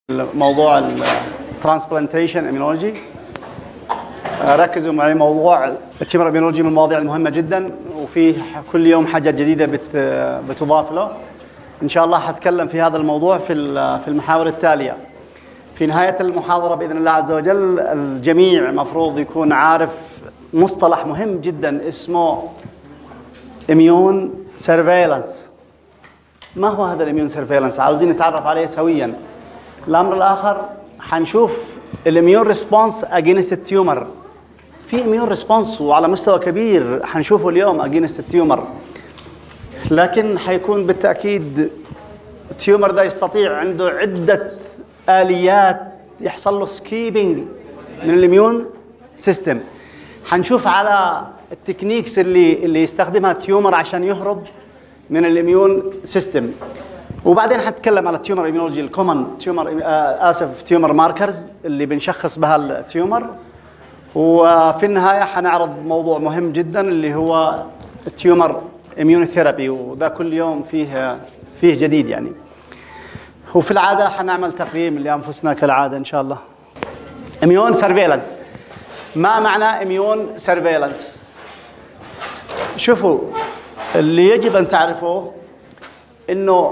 موضوع الترانسبلانتيشن اميونولوجي ركزوا معي موضوع التيمر اميونولوجي من المواضيع المهمه جدا وفي كل يوم حاجات جديده بت بتضاف له ان شاء الله حتكلم في هذا الموضوع في في المحاور التاليه في نهايه المحاضره باذن الله عز وجل الجميع مفروض يكون عارف مصطلح مهم جدا اسمه اميون سيرفيلانس ما هو هذا الاميون سيرفيلانس عاوزين نتعرف عليه سويا الامر الاخر حنشوف الاميون ريسبونس اجينست التيومر في اميون ريسبونس وعلى مستوى كبير حنشوفه اليوم اجينست التيومر لكن حيكون بالتاكيد التيومر ده يستطيع عنده عده اليات يحصل له سكيبنج من الاميون سيستم حنشوف على التكنيكس اللي اللي يستخدمها التيومر عشان يهرب من الاميون سيستم وبعدين حنتكلم على التيومر ايميولوجي الكومن تيومر آه اسف تيومر ماركرز اللي بنشخص بها التيومر وفي النهايه حنعرض موضوع مهم جدا اللي هو التيومر اميونوثيرابي وده كل يوم فيه فيه جديد يعني وفي العاده حنعمل تقييم لانفسنا كالعاده ان شاء الله اميون سيرفيلانس ما معنى اميون سيرفيلانس شوفوا اللي يجب ان تعرفوه انه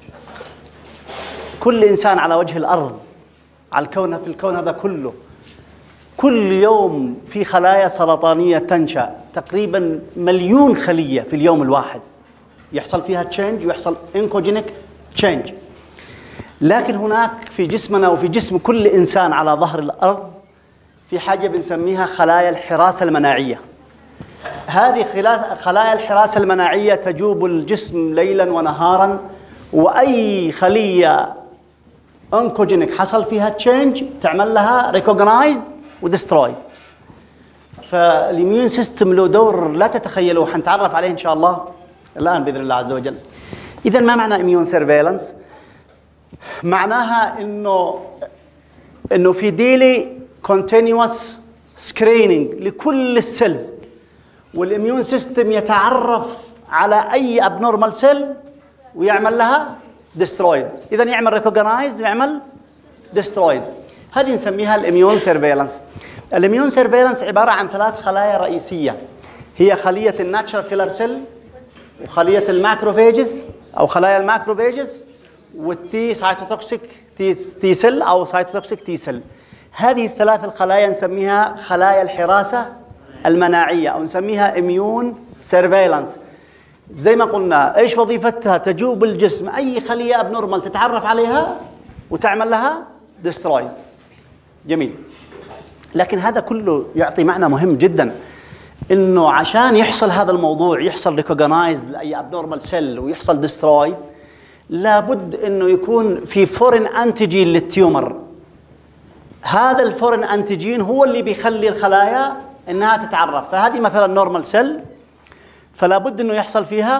كل انسان على وجه الارض على الكون في الكون هذا كله كل يوم في خلايا سرطانيه تنشا تقريبا مليون خليه في اليوم الواحد يحصل فيها تشينج ويحصل انكوجينيك تشينج لكن هناك في جسمنا وفي جسم كل انسان على ظهر الارض في حاجه بنسميها خلايا الحراسه المناعيه هذه خلايا الحراسه المناعيه تجوب الجسم ليلا ونهارا واي خليه انكوجينيك حصل فيها تشينج تعمل لها ريكوجنايزد ودسترويد فالاميون سيستم له دور لا تتخيلوا حنتعرف عليه ان شاء الله الان باذن الله عز وجل اذا ما معنى اميون سيرفيلانس معناها انه انه في ديلي كونتينوس سكريننج لكل السيلز والاميون سيستم يتعرف على اي ابنورمال سيل ويعمل لها ديسترويد اذا يعمل ريكوجنايز ويعمل ديسترويد هذه نسميها الاميون سيرفيلانس الاميون سيرفيلانس عباره عن ثلاث خلايا رئيسيه هي خليه الناتشرال كيلر سيل وخليه الماكروفيجز او خلايا الماكروفيجز والتي سايتوتوكسيك تي, تي سيل او سايتوتوكسيك تي سيل هذه الثلاث الخلايا نسميها خلايا الحراسه المناعيه او نسميها اميون سيرفيلانس زي ما قلنا ايش وظيفتها تجوب الجسم اي خليه ابنورمال تتعرف عليها وتعمل لها ديستروي جميل لكن هذا كله يعطي معنى مهم جدا انه عشان يحصل هذا الموضوع يحصل ريكوجنايز لاي ابنورمال سيل ويحصل ديستروي لابد انه يكون في فورين انتيجين للتيومر هذا الفورين انتيجين هو اللي بيخلي الخلايا انها تتعرف فهذه مثلا نورمال سيل فلا بد انه يحصل فيها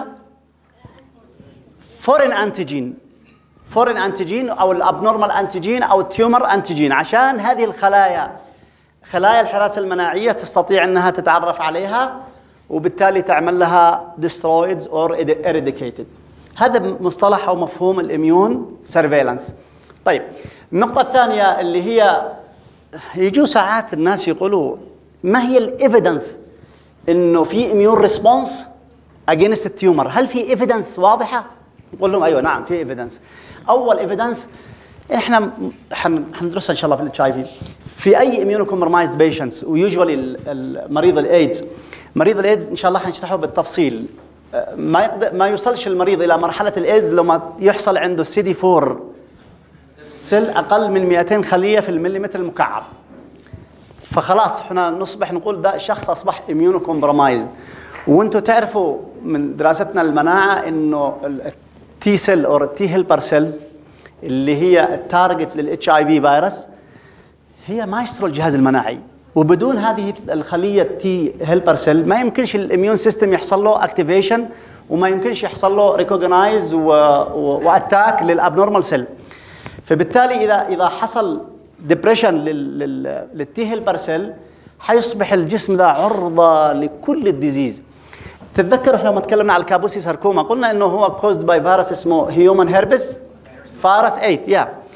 فورين انتيجين فورين انتيجين او الابنورمال انتيجين او التيومر انتيجين عشان هذه الخلايا خلايا الحراسه المناعيه تستطيع انها تتعرف عليها وبالتالي تعمل لها destroyed or eradicated هذا مصطلح او مفهوم الاميون سيرفيلانس طيب النقطه الثانيه اللي هي يجوا ساعات الناس يقولوا ما هي الايفيدنس انه في اميون ريسبونس اجينست التيومر هل في ايفيدنس واضحه نقول لهم ايوه نعم في ايفيدنس اول ايفيدنس احنا حندرسها ان شاء الله في الاتش اي في في اي اميونو كومبرمايزد بيشنتس ويوجوالي المريض الايدز مريض الايدز ان شاء الله حنشرحه بالتفصيل ما يقدر ما يوصلش المريض الى مرحله الايدز لما يحصل عنده سي دي 4 سيل اقل من 200 خليه في المليمتر المكعب فخلاص احنا نصبح نقول ده الشخص اصبح اميونو كومبرومايزد وانتم تعرفوا من دراستنا المناعه انه التي سيل او التي هيلبر سيلز اللي هي التارجت للاتش اي في فيروس هي مايسترو الجهاز المناعي وبدون هذه الخليه تي هيلبر سيل ما يمكنش الاميون سيستم يحصل له اكتيفيشن وما يمكنش يحصل له ريكوجنايز واتاك للابنورمال سيل فبالتالي اذا اذا حصل ديبريشن للتي هيلبر سيل حيصبح الجسم ده عرضه لكل الديزيز تتذكروا احنا لما تكلمنا على الكابوسي ساركوما قلنا انه هو كوزد باي فيروس اسمه هيومن هيربس فارس 8 يا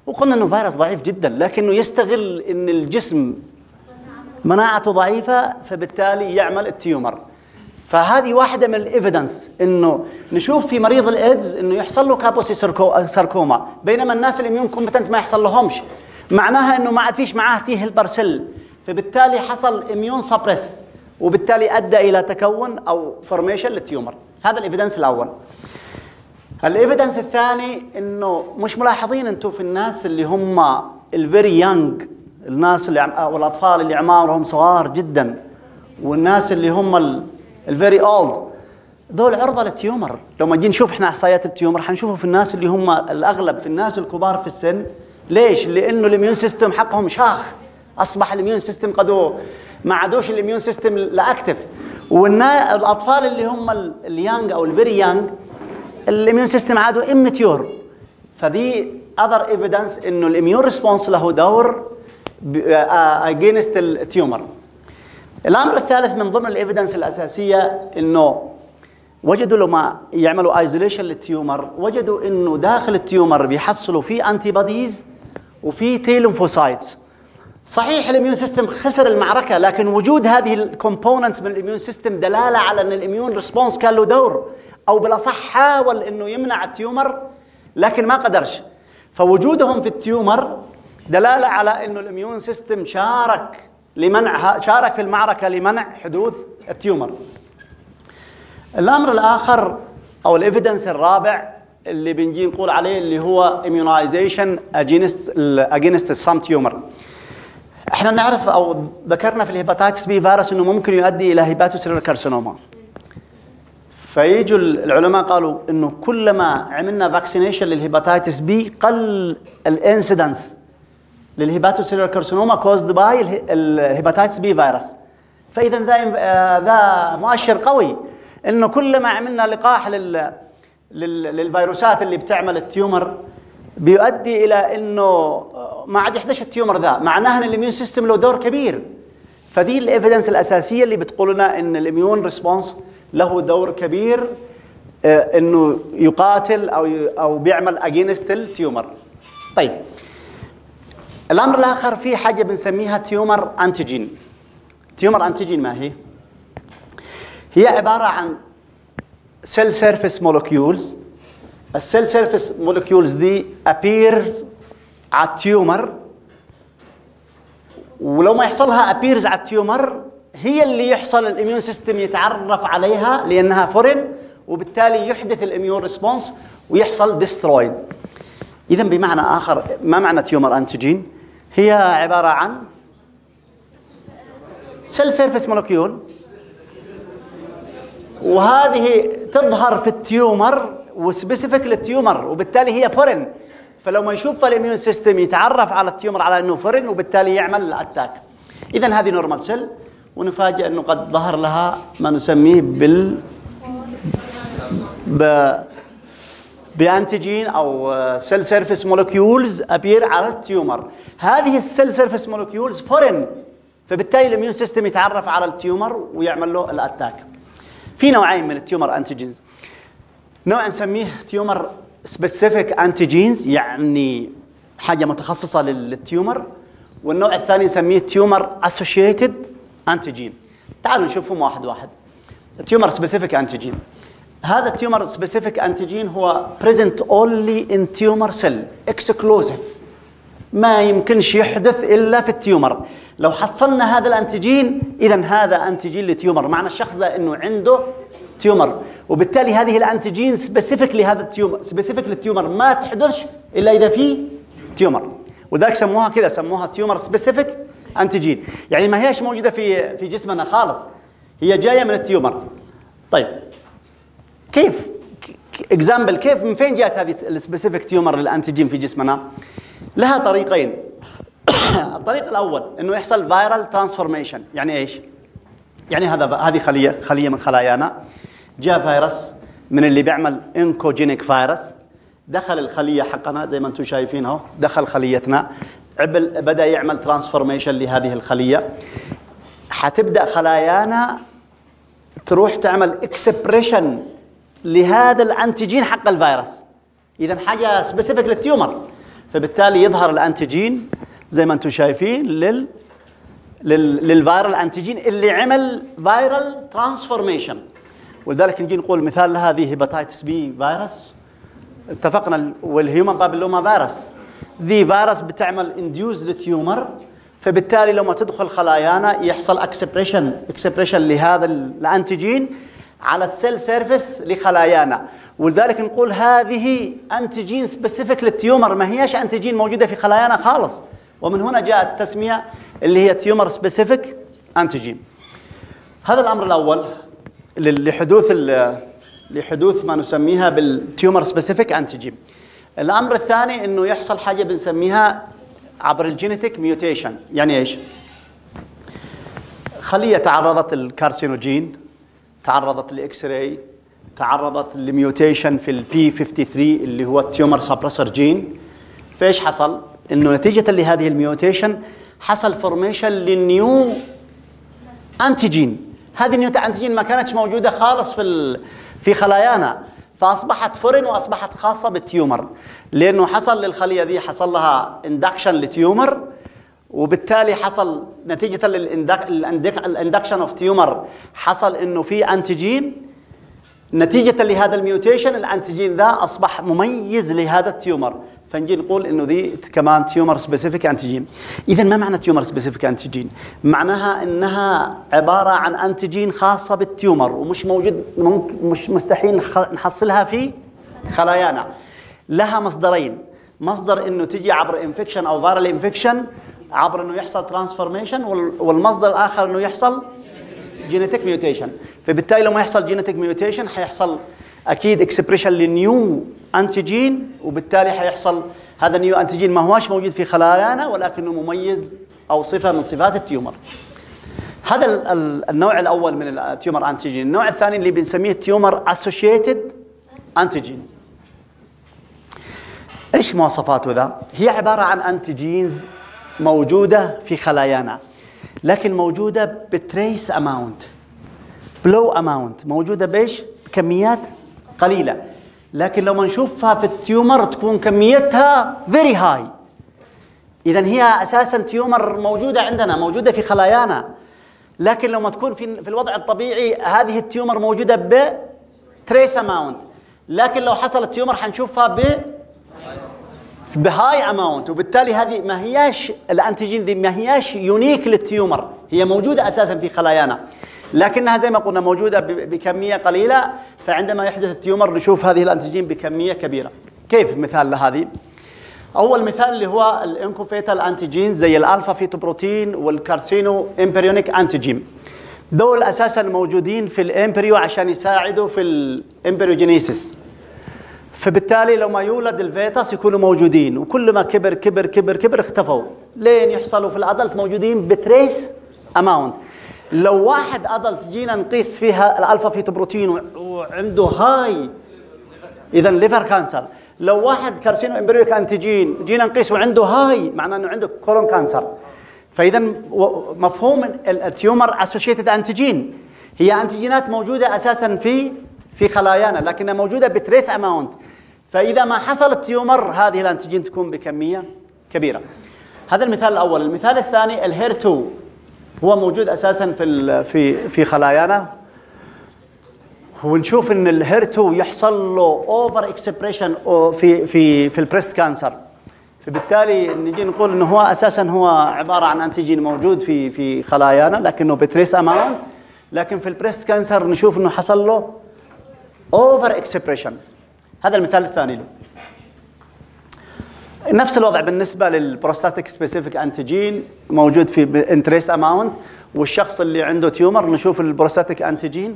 وقلنا انه فيروس ضعيف جدا لكنه يستغل ان الجسم مناعته ضعيفه فبالتالي يعمل التيومر فهذه واحده من الايفيدنس انه نشوف في مريض الايدز انه يحصل له كابوسي ساركوما بينما الناس الاميون كومبتنت ما يحصل لهمش معناها انه ما عاد فيش معاه تي هيلبر سيل فبالتالي حصل اميون سبريس وبالتالي ادى الى تكون او فورميشن للتيومر هذا الايفيدنس الاول الايفيدنس الثاني انه مش ملاحظين انتم في الناس اللي هم الفيري يانج الناس اللي او الاطفال اللي اعمارهم صغار جدا والناس اللي هم الفيري اولد دول عرضه للتيومر لو ما نجي نشوف احنا احصائيات التيومر حنشوفه في الناس اللي هم الاغلب في الناس الكبار في السن ليش؟ لانه الاميون سيستم حقهم شاخ اصبح الاميون سيستم قد ما عادوش الاميون سيستم لاكتف والاطفال اللي هم اليانج او الفيري يانج الاميون سيستم عادوا امتيور فدي اذر ايفيدنس انه الاميون ريسبونس له دور اجينست التيومر الامر الثالث من ضمن الايفيدنس الاساسيه انه وجدوا لما يعملوا ايزوليشن للتيومر وجدوا انه داخل التيومر بيحصلوا في انتي بوديز وفي تي ليمفوسايتس صحيح الاميون سيستم خسر المعركه لكن وجود هذه الكومبوننتس من الاميون سيستم دلاله على ان الاميون ريسبونس كان له دور او بالاصح حاول انه يمنع التيومر لكن ما قدرش فوجودهم في التيومر دلاله على انه الاميون سيستم شارك لمنع شارك في المعركه لمنع حدوث التيومر الامر الاخر او الايفيدنس الرابع اللي بنجي نقول عليه اللي هو immunization against against some tumor احنا نعرف او ذكرنا في الهيباتيتس بي فيروس انه ممكن يؤدي الى هيباتوسيلر كارسينوما فيجوا العلماء قالوا انه كلما عملنا فاكسينيشن للهيباتيتس بي قل الانسيدنس للهيباتوسيلر كارسينوما كوزد باي الهيباتيتس بي فيروس فاذا ذا ذا مؤشر قوي انه كلما عملنا لقاح لل للفيروسات اللي بتعمل التيومر بيؤدي الى انه ما عاد يحدث التيومر ذا معناها ان الاميون سيستم له دور كبير فدي الايفيدنس الاساسيه اللي بتقول لنا ان الاميون ريسبونس له دور كبير آه، انه يقاتل او او بيعمل اجينست التيومر طيب الامر الاخر في حاجه بنسميها تيومر انتيجين تيومر انتيجين ما هي هي عباره عن سيل سيرفيس مولكيولز السيل سيرفيس مولكيولز دي appears على التيومر ولو ما يحصلها appears على التيومر هي اللي يحصل الاميون سيستم يتعرف عليها لانها فورن وبالتالي يحدث الاميون ريسبونس ويحصل ديسترويد اذا بمعنى اخر ما معنى تيومر انتيجين هي عباره عن سيل سيرفيس مولكيول وهذه تظهر في التيومر وسبيسيفيك للتيومر وبالتالي هي فورن فلو ما يشوف الاميون سيستم يتعرف على التيومر على انه فورن وبالتالي يعمل الاتاك اذا هذه نورمال سيل ونفاجئ انه قد ظهر لها ما نسميه بال ب... بانتيجين او سيل سيرفيس مولكيولز ابير على التيومر هذه السيل سيرفيس مولكيولز فورن فبالتالي الاميون سيستم يتعرف على التيومر ويعمل له الاتاك في نوعين من التيومر انتيجينز نوع نسميه تيومر سبيسيفيك انتيجينز يعني حاجه متخصصه للتيومر والنوع الثاني نسميه تيومر اسوشيتد انتيجين تعالوا نشوفهم واحد واحد تيومر سبيسيفيك انتيجين هذا التيومر سبيسيفيك انتيجين هو بريزنت اونلي ان تيومر سيل اكسكلوزيف ما يمكنش يحدث الا في التيومر لو حصلنا هذا الانتيجين اذا هذا انتيجين لتيومر معنى الشخص ده انه عنده تيومر وبالتالي هذه الانتيجين سبيسيفيك لهذا التيومر سبيسيفيك للتيومر ما تحدثش الا اذا في تيومر وذلك سموها كذا سموها تيومر سبيسيفيك انتيجين يعني ما هيش موجوده في في جسمنا خالص هي جايه من التيومر طيب كيف اكزامبل كيف من فين جاءت هذه السبيسيفيك تيومر للانتيجين في جسمنا لها طريقين الطريق الاول انه يحصل فايرال ترانسفورميشن يعني ايش يعني هذا هذه خليه خليه من خلايانا جاء فيروس من اللي بيعمل انكوجينيك فيروس دخل الخليه حقنا زي ما انتم شايفين اهو دخل خليتنا بدا يعمل ترانسفورميشن لهذه الخليه حتبدا خلايانا تروح تعمل اكسبريشن لهذا الانتيجين حق الفيروس اذا حاجه سبيسيفيك للتيومر فبالتالي يظهر الانتيجين زي ما انتم شايفين لل للفيرال انتيجين اللي عمل فيرال ترانسفورميشن ولذلك نجي نقول مثال لهذه هيباتيتس بي فيروس اتفقنا والهيومن بابلوما فيروس ذي فيروس بتعمل انديوز للتيومر فبالتالي لما تدخل خلايانا يحصل اكسبريشن اكسبريشن لهذا الانتيجين على السيل سيرفيس لخلايانا ولذلك نقول هذه انتيجين سبيسيفيك للتيومر ما هيش انتيجين موجوده في خلايانا خالص ومن هنا جاءت التسميه اللي هي تيومر سبيسيفيك انتيجين هذا الامر الاول لحدوث لحدوث ما نسميها بالتيومر سبيسيفيك انتيجين الامر الثاني انه يحصل حاجه بنسميها عبر الجينيتيك ميوتيشن يعني ايش خليه تعرضت الكارسينوجين تعرضت للاكس راي تعرضت لميوتيشن في البي 53 اللي هو التيومر سبريسر جين فايش حصل انه نتيجه لهذه الميوتيشن حصل فورميشن للنيو انتيجين هذه النيو انتيجين ما كانتش موجوده خالص في في خلايانا فاصبحت فورين واصبحت خاصه بالتيومر لانه حصل للخليه دي حصل لها اندكشن لتيومر وبالتالي حصل نتيجه للاندكشن اوف تيومر حصل انه في انتيجين نتيجة لهذا الميوتيشن الانتيجين ذا اصبح مميز لهذا التيومر فنجي نقول انه ذي كمان تيومر سبيسيفيك انتيجين اذا ما معنى تيومر سبيسيفيك انتيجين معناها انها عبارة عن انتيجين خاصة بالتيومر ومش موجود ممكن مش مستحيل نحصلها في خلايانا لها مصدرين مصدر انه تجي عبر انفكشن او فيرال انفكشن عبر انه يحصل ترانسفورميشن والمصدر الاخر انه يحصل جينيتيك ميوتيشن فبالتالي لما يحصل جينيتيك ميوتيشن حيحصل اكيد اكسبريشن للنيو انتيجين وبالتالي حيحصل هذا النيو انتيجين ما هواش موجود في خلايانا ولكنه مميز او صفه من صفات التيومر هذا النوع الاول من التيومر انتيجين النوع الثاني اللي بنسميه تيومر اسوشيتد انتيجين ايش مواصفاته ذا هي عباره عن انتيجينز موجوده في خلايانا لكن موجوده بتريس اماونت بلو اماونت موجوده بايش بكميات قليله لكن لو نشوفها في التيومر تكون كميتها فيري هاي اذا هي اساسا تيومر موجوده عندنا موجوده في خلايانا لكن لما تكون في في الوضع الطبيعي هذه التيومر موجوده ب تريس اماونت لكن لو حصلت تيومر حنشوفها ب بهاي اماونت وبالتالي هذه ما هياش الانتيجين دي ما هياش يونيك للتيومر هي موجوده اساسا في خلايانا لكنها زي ما قلنا موجوده بكميه قليله فعندما يحدث التيومر نشوف هذه الانتيجين بكميه كبيره كيف مثال لهذه اول مثال اللي هو الانكوفيتال انتيجين زي الالفا فيتوبروتين والكارسينو امبريونيك انتيجين دول اساسا موجودين في الامبريو عشان يساعدوا في الامبريوجينيسيس فبالتالي لو ما يولد الفيتاس يكونوا موجودين وكل ما كبر كبر كبر كبر اختفوا لين يحصلوا في الادلت موجودين بتريس اماونت لو واحد ادلت جينا نقيس فيها الالفا فيتوبروتين وعنده هاي اذا ليفر كانسر لو واحد كارسينو امبريوك انتيجين جينا نقيس وعنده هاي معناه انه عنده كولون كانسر فاذا مفهوم التيومر اسوشيتد انتيجين هي انتيجينات موجوده اساسا في في خلايانا لكنها موجوده بتريس اماونت فاذا ما حصل التيومر هذه الانتيجين تكون بكميه كبيره هذا المثال الاول المثال الثاني الهير 2 هو موجود اساسا في في في خلايانا ونشوف ان الهير 2 يحصل له اوفر اكسبريشن في في في البريست كانسر فبالتالي نجي نقول انه هو اساسا هو عباره عن انتيجين موجود في في خلايانا لكنه بتريس اماونت لكن في البريست كانسر نشوف انه حصل له اوفر اكسبريشن هذا المثال الثاني له نفس الوضع بالنسبه للبروستاتيك سبيسيفيك انتيجين موجود في انتريس اماونت والشخص اللي عنده تيومر نشوف البروستاتيك انتيجين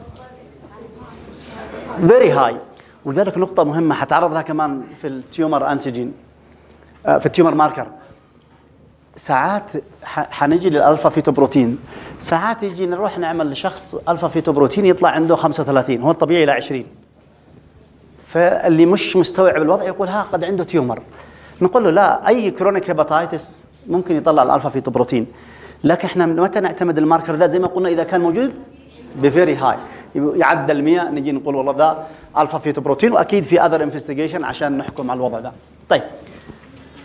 فيري هاي ولذلك نقطه مهمه حتعرض لها كمان في التيومر انتيجين آه، في التيومر ماركر ساعات حنجي للالفا فيتوبروتين ساعات يجي نروح نعمل لشخص الفا فيتوبروتين يطلع عنده 35 هو الطبيعي الى 20 فاللي مش مستوعب الوضع يقول ها قد عنده تيومر نقول له لا اي كرونيك هيباتايتس ممكن يطلع الالفا فيتوبروتين لكن احنا متى نعتمد الماركر ذا زي ما قلنا اذا كان موجود بفيري هاي يعدل 100 نجي نقول والله ذا الفا فيتوبروتين واكيد في اذر انفستيجيشن عشان نحكم على الوضع ده طيب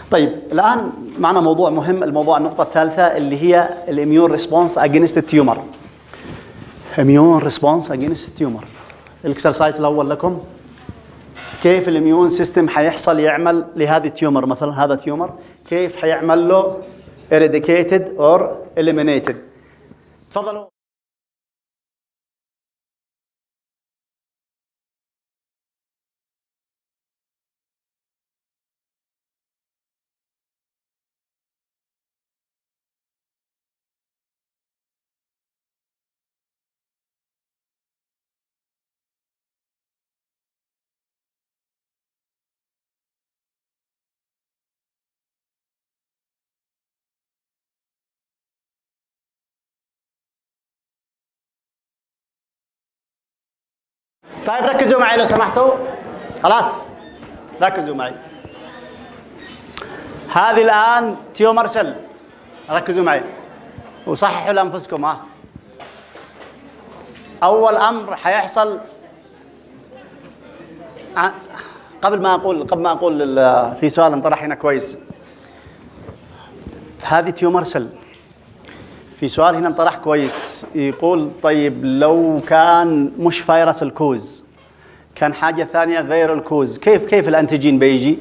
طيب الان معنا موضوع مهم الموضوع النقطه الثالثه اللي هي الاميون ريسبونس اجينست التيومر اميون ريسبونس اجينست التيومر الاكسرسايز الاول لكم كيف الاميون سيستم حيحصل يعمل لهذه التيومر مثلا هذا تيومر كيف حيعمل له eradicated or eliminated تفضلوا طيب ركزوا معي لو سمحتوا خلاص ركزوا معي هذه الآن تيومر سيل ركزوا معي وصححوا لأنفسكم ها أول أمر حيحصل قبل ما أقول قبل ما أقول في سؤال انطرح هنا كويس هذه تيومر سيل في سؤال هنا انطرح كويس يقول طيب لو كان مش فيروس الكوز كان حاجه ثانيه غير الكوز كيف كيف الانتيجين بيجي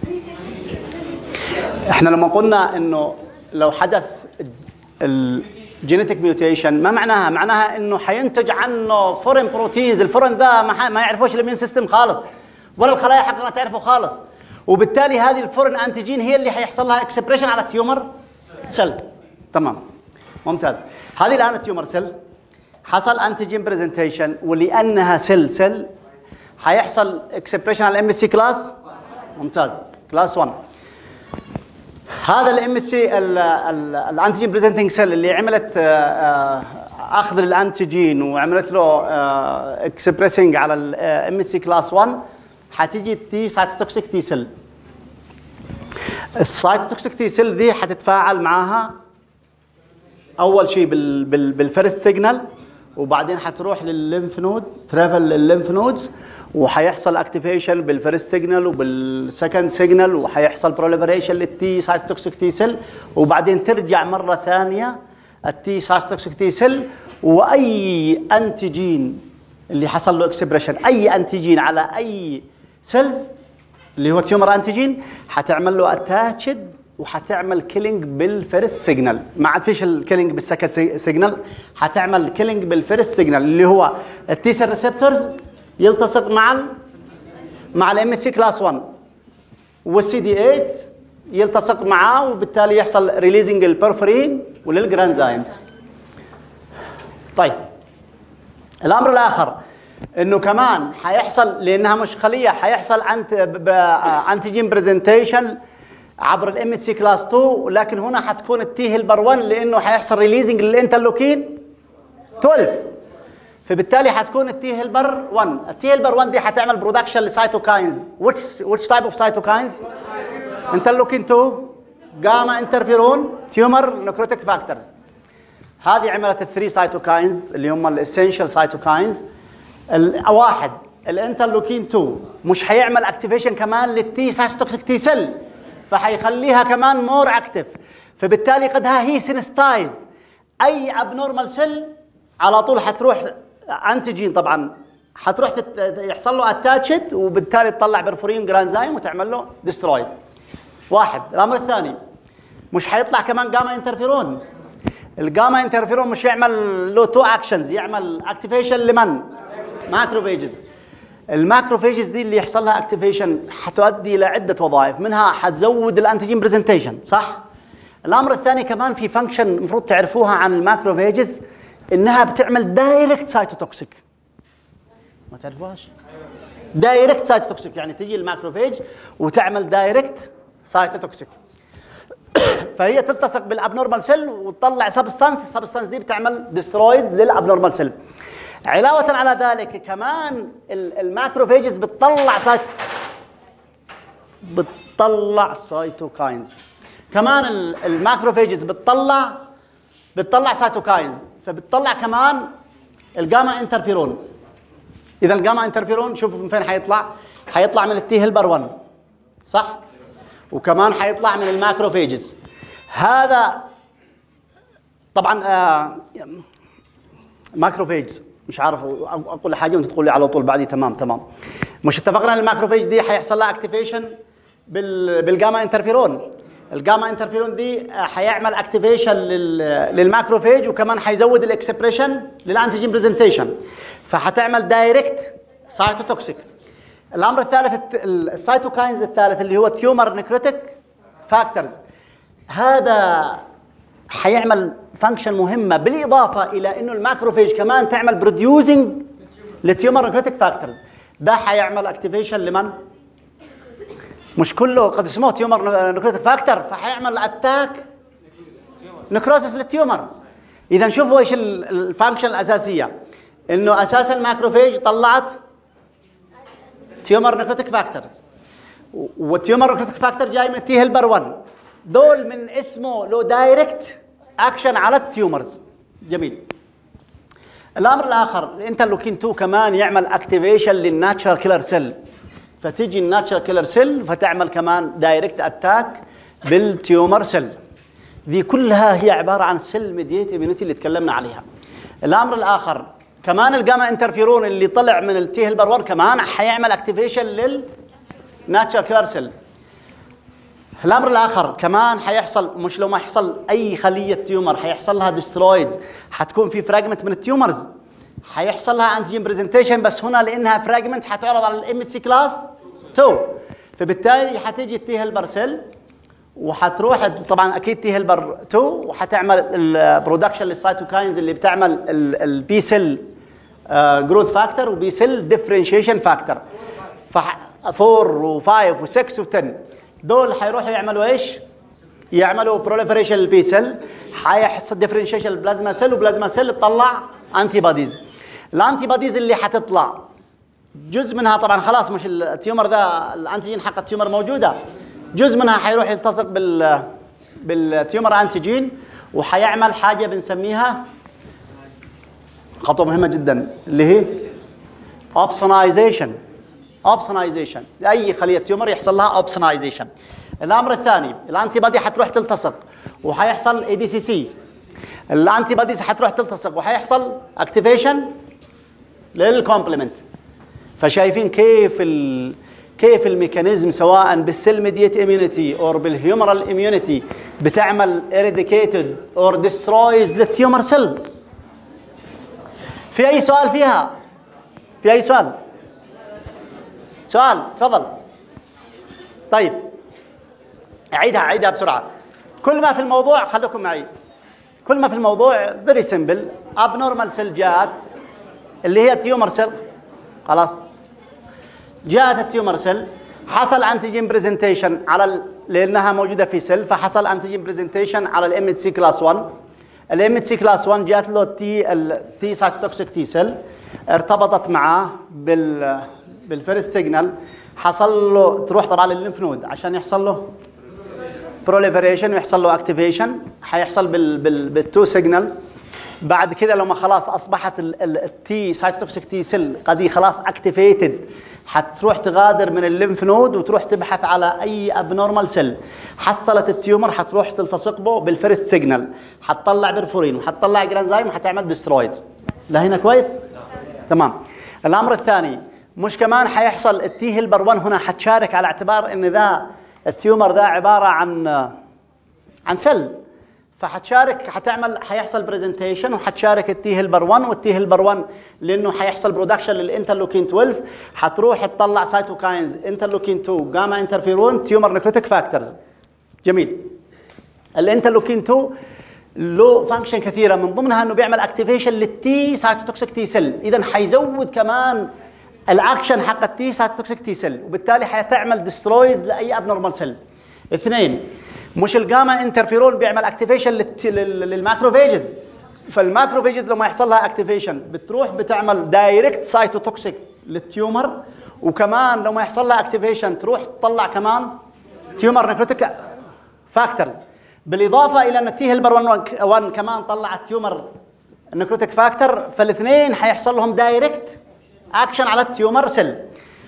احنا لما قلنا انه لو حدث الجينيتك ميوتيشن ما معناها معناها انه حينتج عنه فورين بروتينز الفورين ذا ما, ما يعرفوش الاميون سيستم خالص ولا الخلايا حقنا تعرفه خالص وبالتالي هذه الفورين انتيجين هي اللي حيحصل لها اكسبريشن على التيومر سيلز تمام ممتاز هذه الان التيومر سيل حصل انتيجين برزنتيشن ولانها سيل سيل حيحصل اكسبريشن على الام اس سي كلاس ممتاز كلاس 1 هذا الام اس سي الانتيجين بريزنتنج سيل اللي عملت آه، آه، اخذ للانتيجين وعملت له اكسبريسنج على الام اس سي كلاس 1 حتيجي تي سايتوتوكسيك تي سيل السايتوتوكسيك تي سيل دي حتتفاعل معاها اول شيء بال بال بالفيرست سيجنال وبعدين حتروح للليمف نود ترافل للليمف نودز وحيحصل اكتيفيشن بالفيرست سيجنال وبالسكند سيجنال وحيحصل بروليفريشن للتي سايتوكسيك تي سيل وبعدين ترجع مره ثانيه التي سايتوكسيك تي سيل واي انتيجين اللي حصل له اكسبريشن اي انتيجين على اي سيلز اللي هو تيومر انتيجين حتعمل له اتاتشد وحتعمل كيلينج بالفيرست سيجنال ما عاد فيش الكيلينج بالسكند سيجنال حتعمل كيلينج بالفيرست سيجنال اللي هو التي سيل ريسبتورز يلتصق مع ال مع الام سي كلاس 1 والسي دي 8 يلتصق معاه وبالتالي يحصل ريليزنج البرفورين وللجرانزايمز طيب الامر الاخر انه كمان حيحصل لانها مش خليه حيحصل انت انتيجين برزنتيشن عبر الام سي كلاس 2 لكن هنا حتكون التي هيلبر 1 لانه حيحصل ريليزنج للانترلوكين 12 فبالتالي حتكون التي هيلبر 1 التي هيلبر 1 دي حتعمل برودكشن لسيتوكاينز which which type of cytokines انترلوكين 2 جاما انترفيرون تيومر نكروتيك فاكتورز هذه عملت الثري سايتوكاينز اللي هم الاسينشال سايتوكاينز واحد الانترلوكين 2 مش حيعمل اكتيفيشن كمان للتي سايتوكسيك تي سيل فحيخليها كمان مور اكتف فبالتالي قدها هي سينستايزد اي ابنورمال سيل على طول حتروح انتيجين طبعا حتروح يحصل له اتاتشد وبالتالي تطلع برفورين جرانزايم وتعمل له ديسترويد واحد الامر الثاني مش حيطلع كمان جاما انترفيرون الجاما انترفيرون مش يعمل له تو اكشنز يعمل اكتيفيشن لمن ماكروفيجز الماكروفيجز دي اللي يحصل لها اكتيفيشن حتؤدي الى عده وظائف منها حتزود الانتيجين برزنتيشن صح الامر الثاني كمان في فانكشن المفروض تعرفوها عن الماكروفيجز انها بتعمل دايركت سايتوتوكسيك ما تعرفوهاش دايركت سايتوتوكسيك يعني تجي الماكروفيج وتعمل دايركت سايتوتوكسيك فهي تلتصق بالابنورمال سيل وتطلع سبستانس السبستانس دي بتعمل ديسترويز للابنورمال سيل علاوة على ذلك كمان الماكروفيجز بتطلع سايت بتطلع سايتوكاينز كمان الماكروفيجز بتطلع بتطلع سايتوكاينز فبتطلع كمان الجاما انترفيرون اذا الجاما انترفيرون شوفوا من فين حيطلع حيطلع من التي هيلبر 1 صح وكمان حيطلع من الماكروفيجز هذا طبعا آه ماكروفيجز مش عارف اقول حاجه وانت تقول لي على طول بعدي تمام تمام مش اتفقنا ان الماكروفيج دي حيحصل لها اكتيفيشن بالجاما انترفيرون الجاما انترفيرون دي حيعمل اكتيفيشن للماكروفيج وكمان حيزود الاكسبريشن للانتيجين برزنتيشن فحتعمل دايركت سايتوتوكسيك الامر الثالث السايتوكاينز الثالث اللي هو تيومر نكريتيك فاكتورز هذا حيعمل فانكشن مهمه بالاضافه الى انه الماكروفيج كمان تعمل بروديوسنج للتيومر نكريتيك فاكتورز ده حيعمل اكتيفيشن لمن؟ مش كله قد اسمه تيومر نكريتيك فاكتور فحيعمل اتاك نكروسس للتيومر اذا شوفوا ايش الفانكشن الاساسيه انه اساسا الماكروفيج طلعت تيومر نكروتيك فاكتورز والتيومر نكروتيك فاكتور جاي من التي هيلبر 1 دول من اسمه له دايركت اكشن على التيومرز جميل الامر الاخر الانترلوكين 2 كمان يعمل اكتيفيشن للناتشرال كيلر سيل فتيجي الناتشرال كيلر سيل فتعمل كمان دايركت اتاك بالتيومر سيل ذي كلها هي عباره عن سيل ميديت اميونيتي اللي تكلمنا عليها الامر الاخر كمان الجاما انترفيرون اللي طلع من التي هيلبر 1 كمان حيعمل اكتيفيشن لل ناتشرال كيلر سيل الامر الاخر كمان حيحصل مش لو ما يحصل اي خليه تيومر حيحصل لها ديسترويدز حتكون في فراجمنت من التيومرز حيحصل لها انتيجين برزنتيشن بس هنا لانها فراجمنت حتعرض على الام سي كلاس 2 فبالتالي حتيجي التي هيلبر سيل وحتروح طبعا اكيد تي هيلبر 2 وحتعمل البرودكشن للسيتوكاينز اللي بتعمل البي سيل جروث فاكتور وبي سيل ديفرنشيشن فاكتور ف 4 و5 و6 و10 دول حيروحوا يعملوا ايش؟ يعملوا بروليفريشن للبي سيل حيحصل ديفرنشيشن البلازما سيل وبلازما سيل تطلع انتي بوديز الانتي بوديز اللي حتطلع جزء منها طبعا خلاص مش التيومر ذا الانتيجين حق التيومر موجوده جزء منها حيروح يلتصق بال بالتيومر انتيجين وحيعمل حاجه بنسميها خطوه مهمه جدا اللي هي اوبسونايزيشن اوبسونايزيشن لاي خليه تيومر يحصل لها اوبسونايزيشن الامر الثاني الانتي بادي حتروح تلتصق وحيحصل اي دي سي سي الانتي باديز حتروح تلتصق وحيحصل اكتيفيشن للكومبلمنت فشايفين كيف ال... كيف الميكانيزم سواء بالسيل ميديت اميونيتي او بالهيومرال اميونيتي بتعمل اريديكيتد اور ديسترويز للتيومر سيل في اي سؤال فيها في اي سؤال سؤال تفضل طيب اعيدها اعيدها بسرعه كل ما في الموضوع خليكم معي كل ما في الموضوع فيري سمبل ابنورمال سيل جات اللي هي تيومر سيل خلاص جاءت التيومر سيل حصل انتيجين برزنتيشن على ال... لانها موجوده في سيل فحصل انتيجين برزنتيشن على الام اتش سي كلاس 1 الام اتش سي كلاس 1 جات له تي التي سايتوتوكسيك تي سيل ارتبطت معاه بال بالفيرست سيجنال حصل له تروح طبعا للليمف نود عشان يحصل له بروليفريشن ويحصل له اكتيفيشن حيحصل بال بال بالتو سيجنالز بعد كده لما خلاص اصبحت التي سايتوتوكسيك تي سيل قد خلاص اكتيفيتد حتروح تغادر من الليمف نود وتروح تبحث على اي ابنورمال سيل حصلت التيومر حتروح تلتصق به بالفيرست سيجنال حتطلع برفورين وحتطلع جرانزايم وحتعمل ديسترويد لا هنا كويس تمام الامر الثاني مش كمان حيحصل التي هيلبر 1 هنا حتشارك على اعتبار ان ذا التيومر ذا عباره عن عن سيل فحتشارك حتعمل حيحصل برزنتيشن وحتشارك التي هيلبر 1 والتي هيلبر 1 لانه حيحصل برودكشن للانترلوكين 12 حتروح تطلع سايتوكاينز انترلوكين 2 جاما انترفيرون تيومر نكروتيك فاكتورز جميل الانترلوكين 2 له فانكشن كثيره من ضمنها انه بيعمل اكتيفيشن للتي سايتوتوكسيك تي سيل اذا حيزود كمان الاكشن حق التي سايتوتوكسيك تي سيل وبالتالي حتعمل ديسترويز لاي ابنورمال سيل اثنين مش الجاما انترفيرون بيعمل اكتيفيشن للماكروفيجز فالماكروفيجز لما يحصل لها اكتيفيشن بتروح بتعمل دايركت سايتوتوكسيك للتيومر وكمان لما يحصل لها اكتيفيشن تروح تطلع كمان تيومر نكروتيك فاكتورز بالاضافه الى ان التي هيلبر 1 كمان طلعت تيومر نكروتيك فاكتور فالاثنين حيحصل لهم دايركت اكشن على التيومر سيل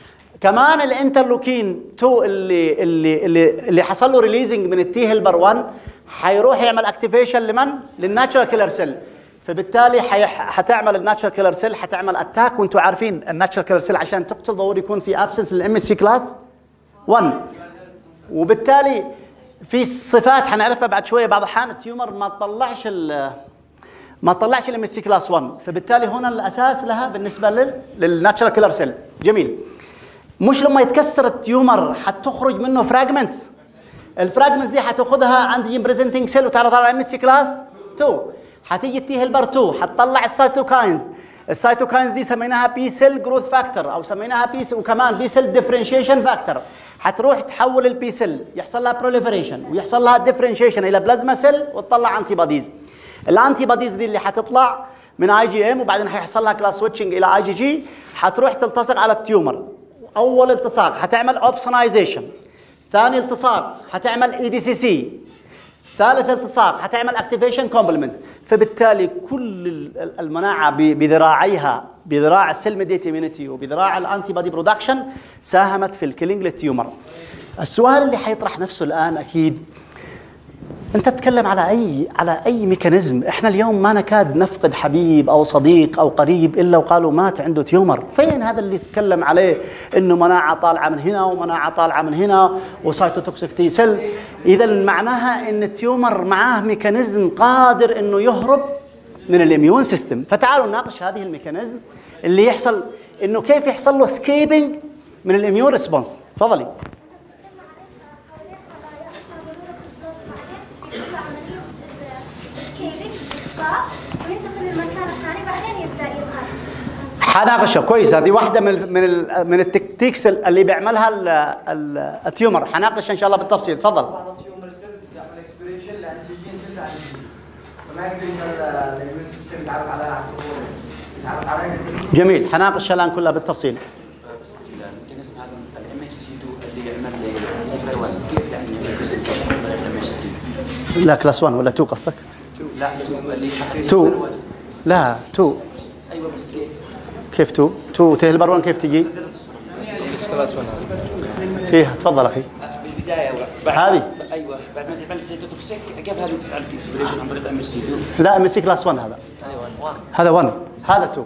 كمان الانترلوكين 2 اللي اللي اللي, اللي حصل له ريليزنج من التي هيلبر 1 حيروح يعمل اكتيفيشن لمن؟ للناتشورال كيلر سيل فبالتالي حتعمل الناتشورال كيلر سيل حتعمل اتاك وانتم عارفين الناتشورال كيلر سيل عشان تقتل ضروري يكون في ابسنس للام سي كلاس 1 وبالتالي في صفات حنعرفها بعد شويه بعض الاحيان التيومر ما تطلعش ما تطلعش الام سي كلاس 1 فبالتالي هنا الاساس لها بالنسبه للناتشورال كيلر سيل جميل مش لما يتكسر التيومر حتخرج منه فراجمنتس الفراجمنتس دي حتاخذها انتيجين بريزنتنج سيل وتعرض على ام سي كلاس 2 حتيجي تي هيلبر 2 حتطلع السيتوكاينز السيتوكاينز دي سميناها بي سيل جروث فاكتور او سميناها بي سيل وكمان بي سيل ديفرنشيشن فاكتور حتروح تحول البي سيل يحصل لها بروليفريشن ويحصل لها ديفرنشيشن الى بلازما سيل وتطلع انتي بوديز الانتي بوديز دي اللي حتطلع من اي جي ام وبعدين حيحصل لها كلاس سويتشنج الى اي جي جي حتروح تلتصق على التيومر اول التصاق حتعمل اوبسونايزيشن ثاني التصاق حتعمل اي دي سي سي ثالث التصاق حتعمل اكتيفيشن كومبلمنت فبالتالي كل المناعه بذراعيها بذراع السيل ميديت اميونيتي وبذراع الانتي بودي برودكشن ساهمت في الكيلينج للتيومر السؤال اللي حيطرح نفسه الان اكيد انت تتكلم على اي على اي ميكانيزم احنا اليوم ما نكاد نفقد حبيب او صديق او قريب الا وقالوا مات عنده تيومر فين هذا اللي يتكلم عليه انه مناعه طالعه من هنا ومناعه طالعه من هنا وسايتوتوكسيك تي سيل اذا معناها ان التيومر معاه ميكانيزم قادر انه يهرب من الاميون سيستم فتعالوا نناقش هذه الميكانيزم اللي يحصل انه كيف يحصل له سكيبنج من الاميون ريسبونس تفضلي حناقشه كويس هذه واحده من من من التكتيكس اللي بيعملها التيومر حناقش ان شاء الله بالتفصيل تفضل بعض التيومر سيلز يعمل اكسبريشن لانتيجين سيل فما يقدر الاميون سيستم يتعرف على يتعرف على جميل حناقش الان كلها بالتفصيل بس الميكانيزم هذا الام اتش سي 2 اللي يعمل كيف يعني الام اتش سي لا كلاس 1 ولا 2 قصدك؟ 2 لا 2 اللي 2 لا 2 ايوه بس كيف؟ كيف تو؟ تو تهل بروان كيف تجي؟ فيها تفضل اخي بالبدايه هذه ايوه بعد ما تعمل سيتوتوكسيك قبل هذه تفعل كيف عن طريق ام اس سي لا ام اس سي كلاس 1 هذا ايوه هذا 1 هذا 2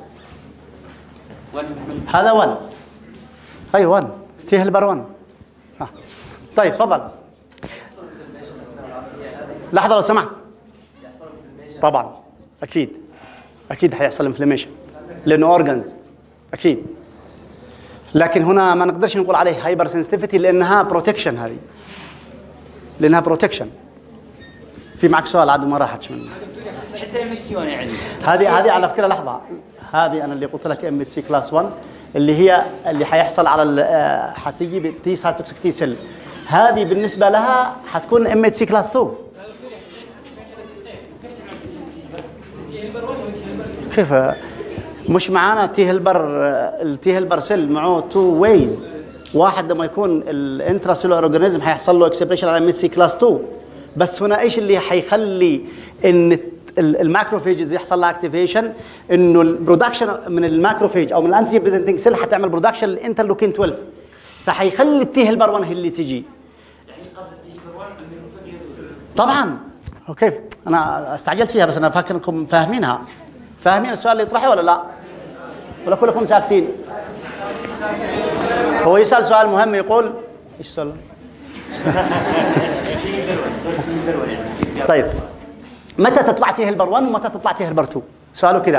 هذا 1 اي 1 تهل بروان آه. طيب تفضل لحظه لو سمحت طبعا اكيد اكيد حيحصل انفلاميشن لانه اورجنز اكيد لكن هنا ما نقدرش نقول عليه هايبر سنسيتيفيتي لانها بروتكشن هذه لانها بروتكشن في معك سؤال عاد ما راحتش منه حتى ام اس يعني هذه هذه على فكره لحظه هذه انا اللي قلت لك ام اس سي كلاس 1 اللي هي اللي حيحصل على آه، حتيجي بالتي سايتوكسيك تي سيل هذه بالنسبه لها حتكون ام اس سي كلاس 2 كيف مش معانا تي هيلبر التي هيلبر سيل معه تو ويز واحد لما يكون الانتراسيلولار اورجانيزم هيحصل له اكسبريشن على ميسي كلاس 2 بس هنا ايش اللي حيخلي ان الماكروفيجز يحصل لها اكتيفيشن انه البرودكشن من الماكروفيج او من الانتي بريزنتنج سيل حتعمل برودكشن للانترلوكين 12 فحيخلي التي هيلبر 1 هي اللي تجي طبعا كيف انا استعجلت فيها بس انا فاكر انكم فاهمينها فاهمين السؤال اللي يطرحه ولا لا ولا كلكم ساكتين هو يسأل سؤال مهم يقول ايش السؤال طيب متى تطلع تهلبر 1 ومتى تطلع تهلبر 2 سؤاله كذا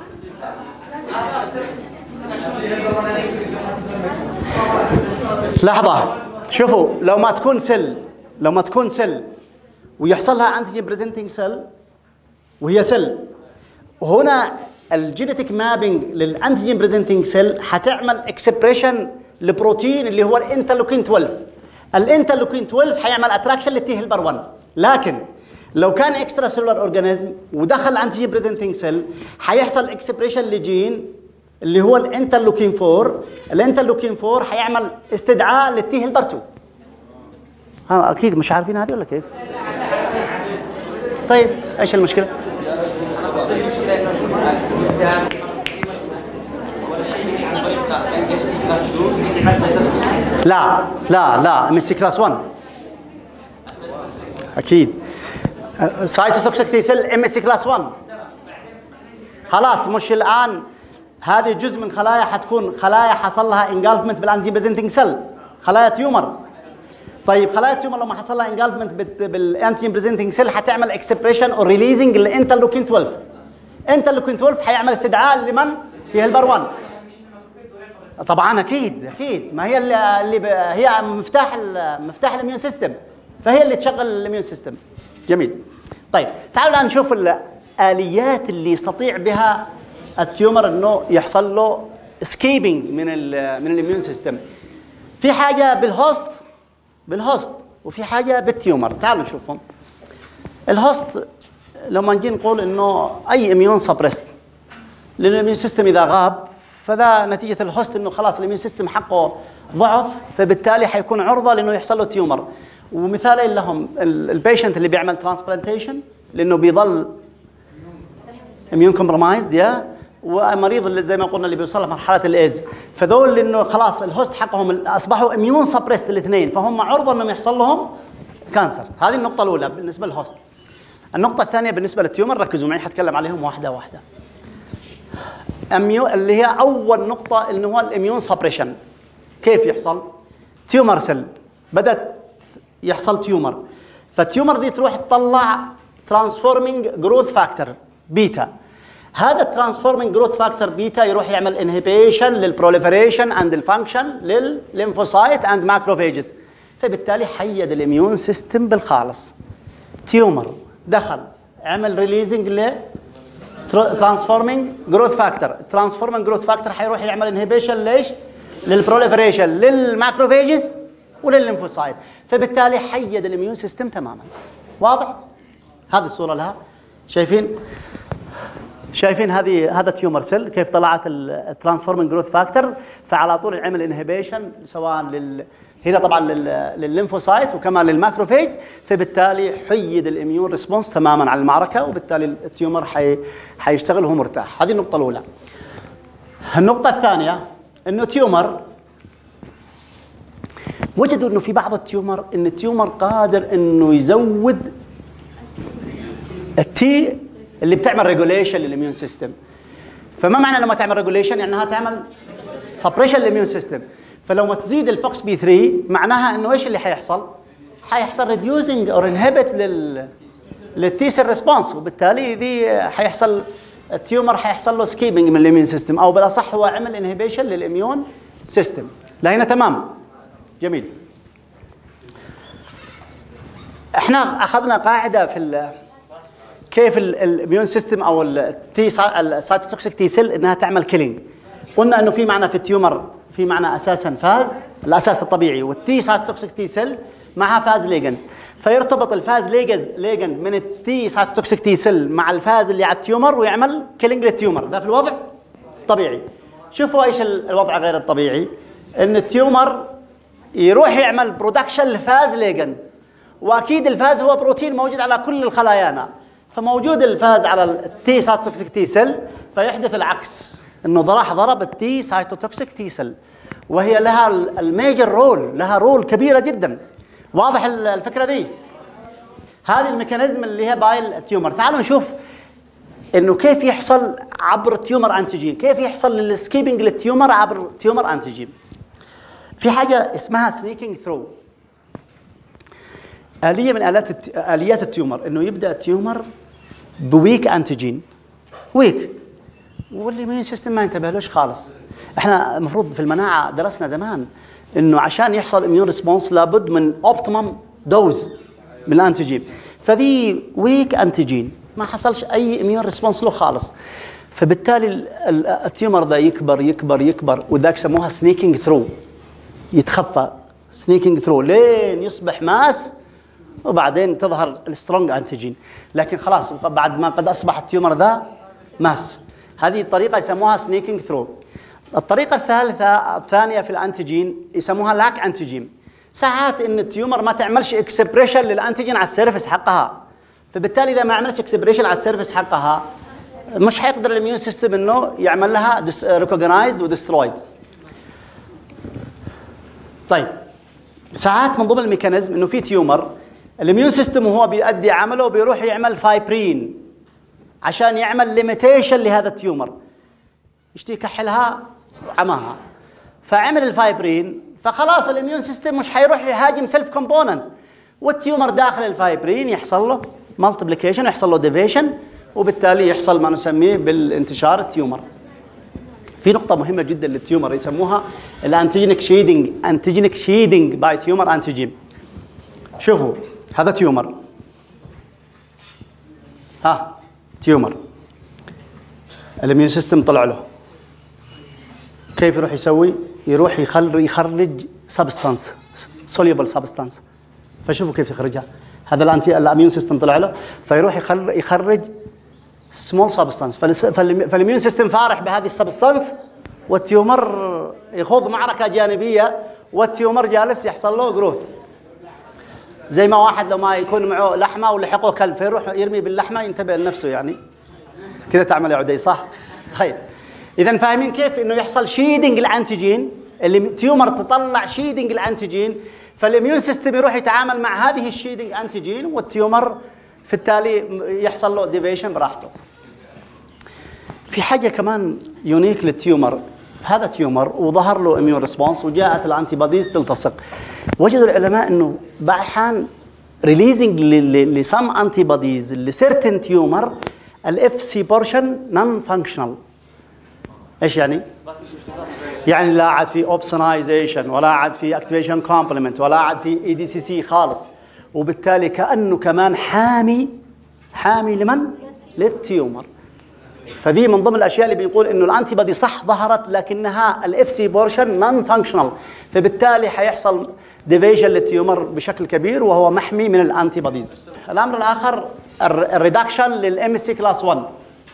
لحظة شوفوا لو ما تكون سل لو ما تكون سل ويحصل لها انتيجين بريزنتنج سيل وهي سل هنا الجينيتيك مابينج للانتيجين بريزنتنج سيل حتعمل اكسبريشن لبروتين اللي هو الانترلوكين 12 الانترلوكين 12 حيعمل اتراكشن للتي هيلبر 1 لكن لو كان اكسترا سيلولار اورجانيزم ودخل انتيجين بريزنتنج سيل حيحصل اكسبريشن لجين اللي هو الانترلوكين 4 الانترلوكين 4 حيعمل استدعاء للتي هيلبر 2 ها اكيد مش عارفين هذه ولا كيف طيب ايش المشكله ولا شيء عن طريق ام اس سي كلاس 2 لا لا لا ام سي كلاس 1 اكيد سايتوتوكسيك تي سيل ام سي كلاس 1 خلاص مش الان هذه جزء من خلايا حتكون خلايا حصل لها انجلفمنت بالانتي بريزنتنج سيل خلايا تيومر طيب خلايا التيومر لما حصل لها انجلفمنت بالانتي بريزنتنج سيل حتعمل اكسبريشن او ريليزنج للانترلوكين 12 انترلوكين 12 حيعمل استدعاء لمن؟ في هيلبر 1 طبعا اكيد اكيد ما هي اللي, اللي ب... هي مفتاح ال... مفتاح الاميون سيستم فهي اللي تشغل الاميون سيستم جميل طيب تعالوا الان نشوف الاليات اللي يستطيع بها التيومر انه يحصل له اسكيبنج من ال من الاميون سيستم في حاجه بالهوست بالهوست وفي حاجه بالتيومر تعالوا نشوفهم الهوست لما نجي نقول انه اي اميون سبريست لان الاميون سيستم اذا غاب فذا نتيجه الهوست انه خلاص الاميون سيستم حقه ضعف فبالتالي حيكون عرضه لانه يحصل له تيومر ومثالين لهم البيشنت اللي بيعمل ترانسبلانتيشن لانه بيظل اميون كومبرومايزد يا ومريض اللي زي ما قلنا اللي بيوصل لمرحله الايدز فذول انه خلاص الهوست حقهم اصبحوا اميون سبريست الاثنين فهم عرضه انهم يحصل لهم كانسر هذه النقطه الاولى بالنسبه للهوست النقطه الثانيه بالنسبه للتيومر ركزوا معي حتكلم عليهم واحده واحده اميو اللي هي اول نقطه اللي هو الاميون سبريشن كيف يحصل تيومر سيل بدات يحصل تيومر فالتيومر دي تروح تطلع ترانسفورمينج جروث فاكتور بيتا هذا الترانسفورمينج جروث فاكتور بيتا يروح يعمل انهبيشن للبروليفريشن اند الفانكشن للليمفوسايت اند ماكروفيجز فبالتالي حيد الاميون سيستم بالخالص تيومر دخل عمل ريليزنج ل ترانسفورمينج جروث فاكتور ترانسفورمينج جروث فاكتور حيروح يعمل انهبيشن ليش للبروليفريشن للماكروفيجز وللليمفوسايت فبالتالي حيد الاميون سيستم تماما واضح هذه الصوره لها شايفين شايفين هذه هذا تيومر سيل كيف طلعت الترانسفورمينج جروث فاكتور فعلى طول عمل انهبيشن سواء لل هنا طبعا للليمفوسايت وكمان للماكروفيج فبالتالي حيد الاميون ريسبونس تماما على المعركه وبالتالي التيومر حي حيشتغل وهو مرتاح هذه النقطه الاولى النقطه الثانيه انه تيومر وجدوا انه في بعض التيومر ان التيومر قادر انه يزود التي اللي بتعمل ريجوليشن للاميون سيستم فما معنى لما تعمل ريجوليشن يعني انها تعمل سبريشن للاميون سيستم فلو تزيد الفوكس بي 3 معناها انه ايش اللي حيحصل؟ حيحصل ريديوزنج اور انهبت لل للتي سيل ريسبونس وبالتالي دي حيحصل التيومر حيحصل له سكيبنج من الاميون سيستم او بالاصح هو عمل انهبيشن للاميون سيستم لا هنا تمام جميل احنا اخذنا قاعده في كيف الاميون سيستم او التي السايتوتوكسيك تي سيل انها تعمل كيلينج قلنا انه في معنى في التيومر في معنى اساسا فاز الاساس الطبيعي والتي سايتوكسيك تي سيل معها فاز ليجنز فيرتبط الفاز ليجنز ليجند من التي سايتوكسيك تي سيل مع الفاز اللي على التيومر ويعمل كيلينج للتيومر ده في الوضع طبيعي شوفوا ايش الوضع غير الطبيعي ان التيومر يروح يعمل برودكشن لفاز ليجند واكيد الفاز هو بروتين موجود على كل الخلايانا فموجود الفاز على التي سايتوتوكسيك تي سيل فيحدث العكس انه راح ضرب التي سايتوتوكسيك تي سيل وهي لها الميجر رول لها رول كبيره جدا واضح الفكره دي هذه الميكانيزم اللي هي باي التيومر تعالوا نشوف انه كيف يحصل عبر تيومر انتيجين كيف يحصل السكيبنج للتيومر عبر تيومر انتيجين في حاجه اسمها سنيكينج ثرو آلية من آلات آليات التيومر إنه يبدأ التيومر بويك أنتيجين ويك والإيميون سيستم ما ينتبهلوش خالص احنا المفروض في المناعة درسنا زمان إنه عشان يحصل إميون ريسبونس لابد من أوبتيمم دوز من الأنتيجين فذي ويك أنتيجين ما حصلش أي إميون ريسبونس له خالص فبالتالي التيومر ده يكبر يكبر يكبر وذاك سموها سنيكينج ثرو يتخفى سنيكينج ثرو لين يصبح ماس وبعدين تظهر السترونج انتيجين لكن خلاص بعد ما قد اصبح التيومر ذا ماس هذه الطريقه يسموها سنيكينج ثرو الطريقه الثالثه الثانيه في الانتيجين يسموها لاك انتيجين ساعات ان التيومر ما تعملش اكسبريشن للانتيجين على السيرفس حقها فبالتالي اذا ما عملش اكسبريشن على السيرفس حقها مش حيقدر الاميون سيستم انه يعمل لها ريكوجنايزد ودسترويد طيب ساعات من ضمن الميكانيزم انه في تيومر الاميون سيستم وهو بيؤدي عمله بيروح يعمل فايبرين عشان يعمل ليميتيشن لهذا التيومر يشتي يكحلها عماها فعمل الفايبرين فخلاص الاميون سيستم مش حيروح يهاجم سيلف كومبوننت والتيومر داخل الفايبرين يحصل له مالتيبليكيشن يحصل له ديفيشن وبالتالي يحصل ما نسميه بالانتشار التيومر في نقطة مهمة جدا للتيومر يسموها الانتيجينيك شيدنج انتيجينيك شيدنج باي تيومر انتيجين شوفوا هذا تيومر ها تيومر الاميون سيستم طلع له كيف يروح يسوي؟ يروح يخرج يخرج سبستانس سوليبل سبستانس فشوفوا كيف يخرجها هذا الانتي الاميون سيستم طلع له فيروح يخرج, يخرج سمول سبستانس فالاميون سيستم فارح بهذه السبستانس والتيومر يخوض معركه جانبيه والتيومر جالس يحصل له جروث زي ما واحد لو ما يكون معه لحمه ولحقه كلب فيروح يرمي باللحمه ينتبه لنفسه يعني كذا تعمل يا عدي صح؟ طيب اذا فاهمين كيف انه يحصل شيدنج الانتيجين اللي تيومر تطلع شيدنج الانتيجين فالاميون سيستم يروح يتعامل مع هذه الشيدنج انتيجين والتيومر في التالي يحصل له ديفيشن براحته في حاجه كمان يونيك للتيومر هذا تيومر وظهر له اميون ريسبونس وجاءت الانتي بوديز تلتصق وجدوا العلماء انه بعض الاحيان ريليزنج لسم انتي بوديز لسيرتن تيومر الاف سي بورشن نون فانكشنال ايش يعني؟ يعني لا عاد في اوبسونايزيشن ولا عاد في اكتيفيشن كومبلمنت ولا عاد في اي دي سي سي خالص وبالتالي كانه كمان حامي حامي لمن؟ للتيومر فدي من ضمن الاشياء اللي بيقول انه الانتي بودي صح ظهرت لكنها الاف سي بورشن نون فانكشنال فبالتالي حيحصل ديفيجن للتيومر بشكل كبير وهو محمي من الانتي بوديز الامر الاخر الريدكشن للام سي كلاس 1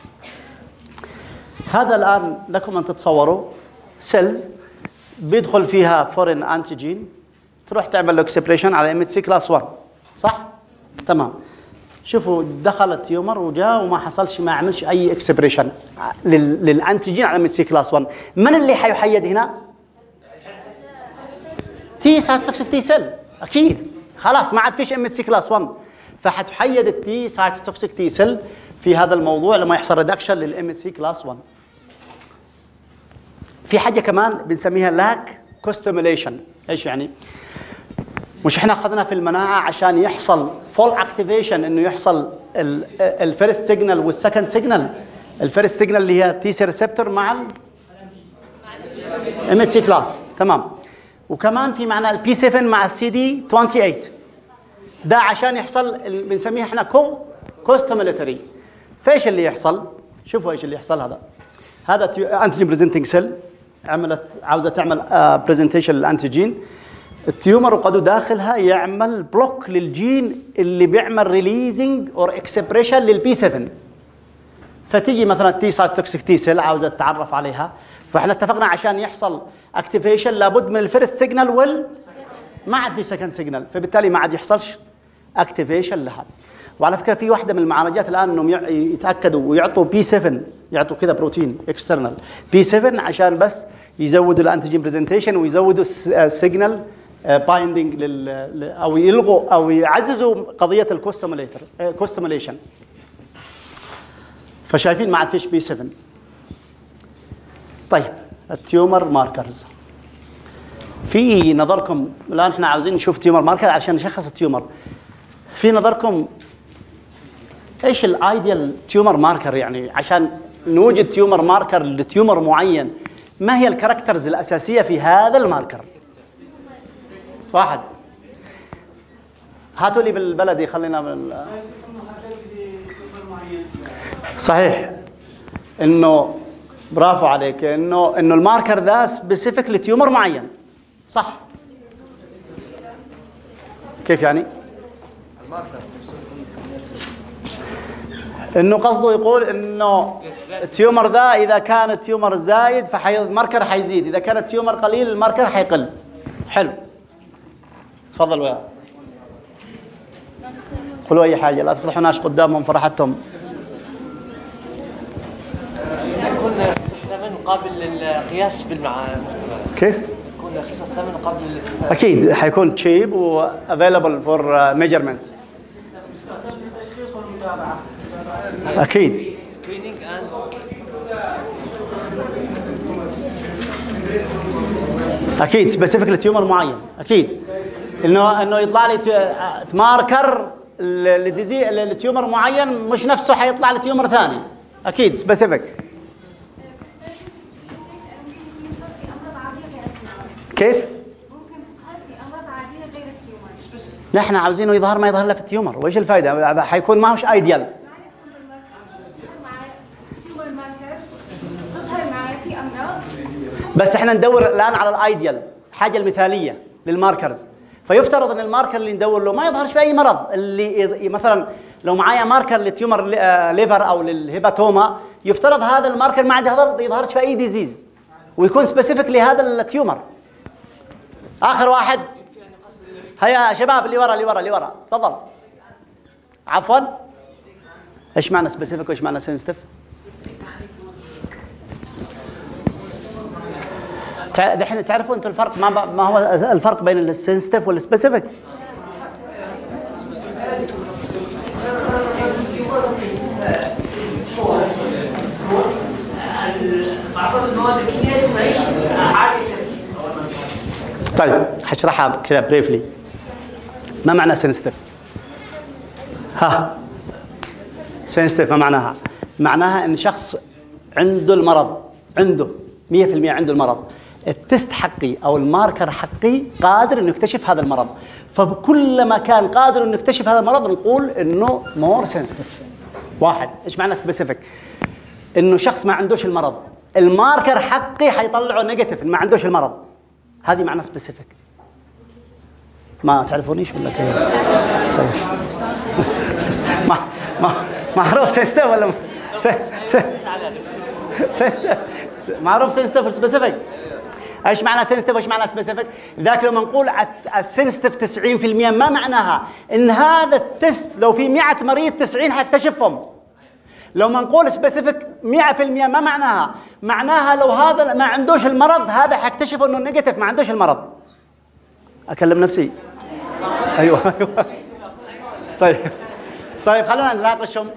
هذا الان لكم ان تتصوروا سيلز بيدخل فيها فورين انتيجين تروح تعمل له اكسبريشن على ام سي كلاس 1 صح تمام شوفوا دخل التيومر وجاء وما حصلش ما عملش اي اكسبريشن للانتيجين على ام سي كلاس 1 من اللي حيحيد هنا تي سايتوتوكسيك تي سيل اكيد خلاص ما عاد فيش ام سي كلاس 1 فحتحيد التي سايتوتوكسيك تي سيل في هذا الموضوع لما يحصل ريدكشن للام سي كلاس 1 في حاجه كمان بنسميها لاك كوستيميليشن ايش يعني مش احنا اخذنا في المناعه عشان يحصل فول اكتيفيشن انه يحصل الفيرست سيجنال والسكند سيجنال الفيرست سيجنال اللي هي تي سي ريسبتور مع ام سي كلاس تمام وكمان في معنى البي 7 مع السي دي 28 ده عشان يحصل بنسميه احنا كو كوستيميليتري فايش اللي يحصل شوفوا ايش اللي يحصل هذا هذا انتيجين بريزنتنج سيل عملت عاوزه تعمل برزنتيشن uh, للانتيجين التيومر وقد داخلها يعمل بلوك للجين اللي بيعمل ريليزنج اور اكسبريشن للبي 7 فتيجي مثلا تي سايتوكسيك تي سيل عاوزه تتعرف عليها فاحنا اتفقنا عشان يحصل اكتيفيشن لابد من الفيرست سيجنال وال ما عاد في سكند سيجنال فبالتالي ما عاد يحصلش اكتيفيشن لها وعلى فكره في واحده من المعالجات الان انهم يتاكدوا ويعطوا بي 7 يعطوا كذا بروتين اكسترنال بي 7 عشان بس يزودوا الانتيجين برزنتيشن ويزودوا السيجنال بايندنج لل او يلغوا او يعززوا قضيه الكوستوميليتر كوستوميليشن فشايفين ما عاد فيش بي 7 طيب التيومر ماركرز في نظركم الان احنا عاوزين نشوف تيومر ماركر عشان نشخص التيومر في نظركم ايش الايديال تيومر ماركر يعني عشان نوجد تيومر ماركر لتيومر معين ما هي الكاركترز الاساسيه في هذا الماركر واحد هاتوا لي بالبلدي خلينا بال صحيح انه برافو عليك انه انه الماركر ذا سبيسيفيك لتيومر معين صح كيف يعني؟ انه قصده يقول انه التيومر ذا اذا كان التيومر زايد فالماركر حيزيد اذا كان التيومر قليل الماركر حيقل حلو تفضل وياه قولوا اي حاجه لا تفضحوناش قدامهم فرحتهم يكون استخداما مقابل للقياس بالمجتمع كيف؟ يكون رخيص الثمن قبل الاستثمار اكيد حيكون تشيب وافيلبل فور ميجرمنت اكيد سكرينينج اند اكيد سبيسيفيك لتيومر معين اكيد انه انه يطلع لي ت- ماركر لديزي لتيومر معين مش نفسه حيطلع لي تيومر ثاني اكيد سبيسيفيك كيف؟ ممكن تظهر في امراض عاديه غير التيومر نحن عاوزينه يظهر ما يظهر له في التيومر وايش الفائده هذا حيكون ما هوش ايديال معي تيومر ماركر تظهر معي في امراض بس احنا ندور الان على الايديال الحاجه المثاليه للماركرز فيفترض ان الماركر اللي ندور له ما يظهرش في اي مرض اللي إذ- مثلا لو معايا ماركر للتيومر لي- آه، ليفر او للهيباتوما يفترض هذا الماركر ما عاد يظهر يظهرش في اي ديزيز ويكون سبيسيفيك لهذا التيومر اخر واحد هيا شباب اللي ورا اللي ورا اللي ورا تفضل عفوا ايش معنى سبيسيفيك وايش معنى سنسيتيف تع- دحين تعرفوا انتم الفرق ما ما هو الفرق بين السنسيتيف والسبيسيفيك طيب حشرحها كذا بريفلي ما معنى سنسيتيف ها سنسيتيف ما معناها معناها ان شخص عنده المرض عنده 100% عنده المرض التست حقي او الماركر حقي قادر انه يكتشف هذا المرض فكلما كان قادر انه يكتشف هذا المرض نقول انه مور سنسيتيف واحد ايش معنى سبيسيفيك انه شخص ما عندوش المرض الماركر حقي حيطلعه نيجاتيف ما عندوش المرض هذه معنى سبيسيفيك ما تعرفونيش ولا كيف طيب ما ما معروف سيستم ولا ما- س- س- سيستم معروف سنسيتيف سبيسيفيك ايش معنى سنسيتيف وايش معنى سبيسيفيك؟ لذلك لما نقول السنسيتيف 90% ما معناها ان هذا التست لو في 100 مريض 90 حيكتشفهم لو ما نقول سبيسيفيك 100% ما معناها معناها لو هذا ما عندوش المرض هذا حيكتشف انه نيجاتيف ما عندوش المرض اكلم نفسي ايوه ايوه طيب طيب خلونا نناقشهم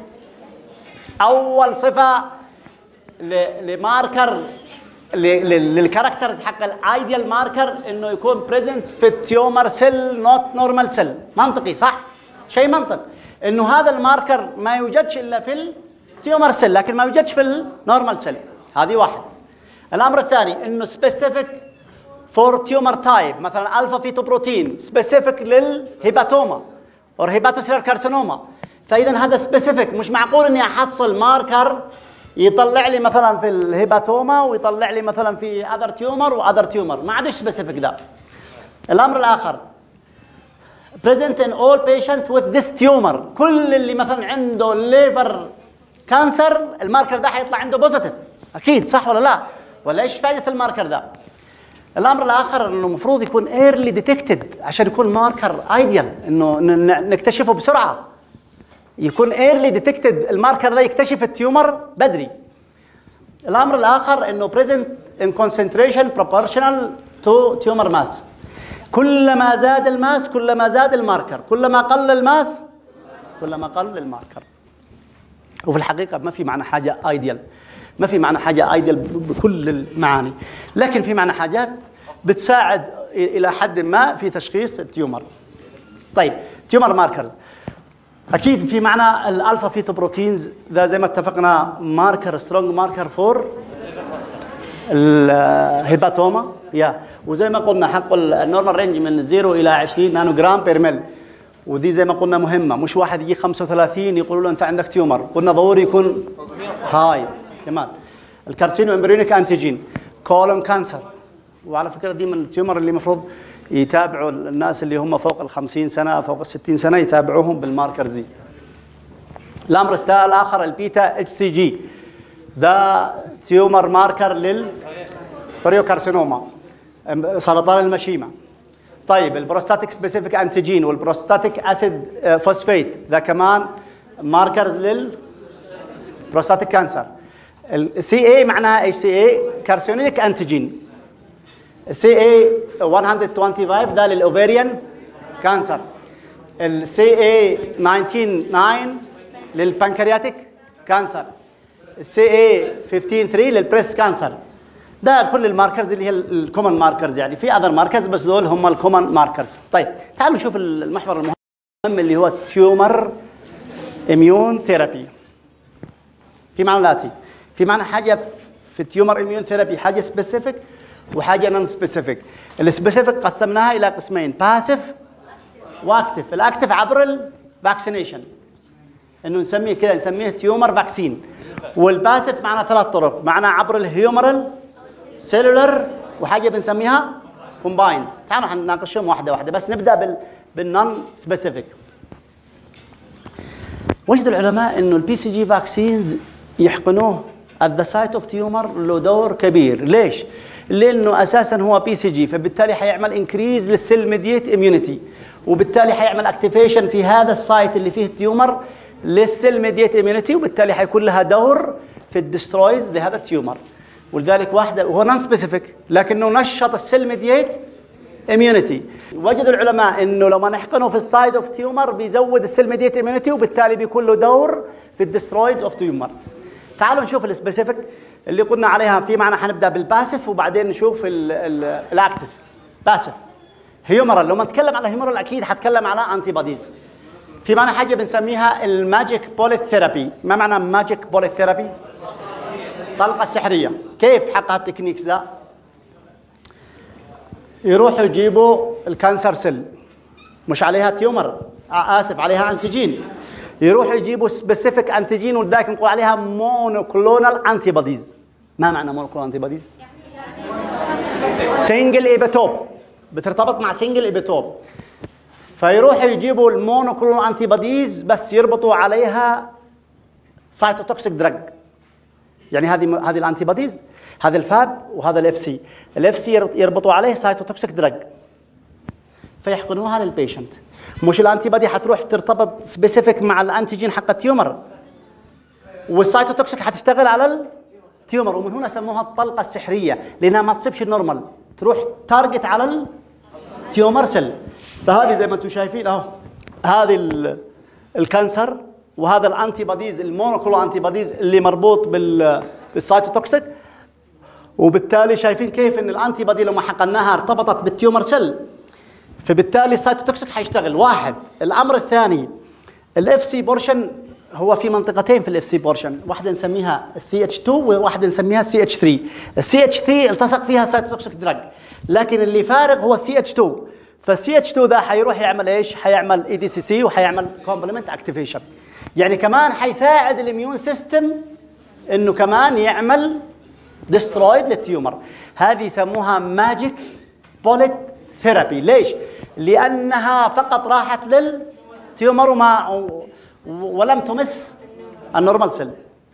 اول صفه ل- لماركر ل- ل- للكاركترز حق الايديال ماركر انه يكون بريزنت في التيومر سيل نوت نورمال سيل منطقي صح شيء منطق انه هذا الماركر ما يوجدش الا في التيومر سيل لكن ما يوجدش في النورمال سيل هذه واحد الامر الثاني انه سبيسيفيك فور تيومر تايب مثلا الفا فيتو بروتين سبيسيفيك للهيباتوما او هيباتوسيلر كارسينوما فاذا هذا سبيسيفيك مش معقول اني احصل ماركر يطلع لي مثلا في الهيباتوما ويطلع لي مثلا في اذر تيومر واذر تيومر ما عادش سبيسيفيك ده الامر الاخر present in all patient with this tumor كل اللي مثلا عنده ليفر كانسر الماركر ده حيطلع عنده بوزيتيف اكيد صح ولا لا ولا ايش فائده الماركر ده الامر الاخر انه المفروض يكون ايرلي ديتكتد عشان يكون ماركر ايديال انه ن- ن- نكتشفه بسرعه يكون ايرلي ديتكتد الماركر ده يكتشف التيومر بدري الامر الاخر انه present in concentration proportional to tumor mass كلما زاد الماس كلما زاد الماركر كلما قل الماس كلما قل الماركر وفي الحقيقه ما في معنى حاجه ايديال ما في معنى حاجه ايديال بكل المعاني لكن في معنى حاجات بتساعد الى حد ما في تشخيص التيومر طيب تيومر ماركرز اكيد في معنى الالفا فيتو بروتينز ذا زي ما اتفقنا ماركر سترونج ماركر فور الهيباتوما يا وزي ما قلنا حق النورمال رينج من 0 الى 20 نانو جرام بير مل ودي زي ما قلنا مهمه مش واحد يجي 35 يقولوا له انت عندك تيومر قلنا ضروري يكون هاي كمان الكارسينو امبريونيك انتيجين كولون كانسر وعلى فكره دي من التيومر اللي المفروض يتابعوا الناس اللي هم فوق ال 50 سنه فوق ال 60 سنه يتابعوهم بالماركرز دي الامر الثاني الاخر البيتا اتش سي جي ده تيومر ماركر لل بريوكارسينوما سرطان المشيمه طيب البروستاتيك سبيسيفيك انتيجين والبروستاتيك اسيد فوسفيت ده كمان ماركرز لل بروستاتيك كانسر السي اي معناها ايش سي اي كارسينيك انتيجين السي اي 125 ده للاوفيريان كانسر السي اي 199 للبنكرياتيك كانسر السي اي 153 للبريست كانسر ده كل الماركرز اللي هي الكومن ماركرز يعني في اذر ماركرز بس دول هم الكومن ماركرز طيب تعالوا نشوف المحور المهم اللي هو تيومر اميون ثيرابي في معنى الاتي في معنى حاجه في التيومر اميون ثيرابي حاجه سبيسيفيك وحاجه نون سبيسيفيك السبيسيفيك قسمناها الى قسمين باسيف واكتف الاكتف عبر الفاكسينيشن انه نسميه كذا نسميه تيومر فاكسين والباسف معنا ثلاث طرق معنا عبر الهيومرال سيلولر وحاجه بنسميها كومبايند تعالوا حنناقشهم واحده واحده بس نبدا بال بالنون سبيسيفيك وجد العلماء انه البي سي جي فاكسينز يحقنوه at the site of tumor له دور كبير ليش لانه اساسا هو بي سي جي فبالتالي حيعمل انكريز للسيل ميديت اميونيتي وبالتالي حيعمل اكتيفيشن في هذا السايت اللي فيه التيومر للسيل ميديت اميونيتي وبالتالي حيكون لها دور في الدسترويز لهذا التيومر ولذلك واحده وهو نون سبيسيفيك لكنه نشط السيل ميديت اميونيتي وجدوا العلماء انه لما نحقنه في السايد اوف تيومر بيزود السيل ميديت اميونيتي وبالتالي بيكون له دور في الدسترويد اوف تيومر تعالوا نشوف السبيسيفيك اللي قلنا عليها في معنا حنبدا بالباسف وبعدين نشوف الاكتف باسف هيومرال لما نتكلم على هيومرال اكيد حتكلم على انتي بوديز في معنا حاجه بنسميها الماجيك بوليت ثيرابي ما معنى ماجيك بوليت ثيرابي الطلقه السحريه كيف حقها التكنيكس ده يروحوا يجيبوا الكانسر سيل مش عليها تيومر آه اسف عليها انتيجين يروحوا يجيبوا سبيسيفيك انتيجين ولذلك نقول عليها مونوكلونال انتي بوديز ما معنى مونوكلونال انتي بوديز سنجل ايبيتوب بترتبط مع سنجل ايبيتوب فيروحوا يجيبوا المونوكلونال انتي بوديز بس يربطوا عليها سايتوتوكسيك دراج يعني هذه هذه الانتي بوديز هذا الفاب وهذا الاف سي الاف سي يربطوا عليه سايتوتوكسيك دراج فيحقنوها للبيشنت مش الانتي بودي حتروح ترتبط سبيسيفيك مع الانتيجين حق التيومر والسايتوتوكسيك حتشتغل على التيومر ومن هنا سموها الطلقه السحريه لانها ما تصيبش النورمال تروح تارجت على التيومر سيل فهذه زي ما انتم شايفين اهو هذه الكانسر وهذا الانتي بوديز المونوكلو انتي بوديز اللي مربوط بال بالسايتوتوكسيك وبالتالي شايفين كيف ان الانتي بودي لما حقناها ارتبطت بالتيومر سيل فبالتالي السايتوتوكسيك حيشتغل واحد الامر الثاني الاف سي بورشن هو في منطقتين في الاف سي بورشن واحده نسميها السي اتش 2 وواحده نسميها السي اتش 3 السي اتش 3 التصق فيها سايتوتوكسيك دراج لكن اللي فارغ هو السي اتش 2 فالسي اتش 2 ده حيروح يعمل ايش حيعمل اي دي سي سي وحيعمل كومبلمنت اكتيفيشن يعني كمان حيساعد الاميون سيستم انه كمان يعمل ديسترويد للتيومر هذه يسموها ماجيك بوليت ثيرابي ليش لانها فقط راحت للتيومر وما ولم تمس النورمال سيل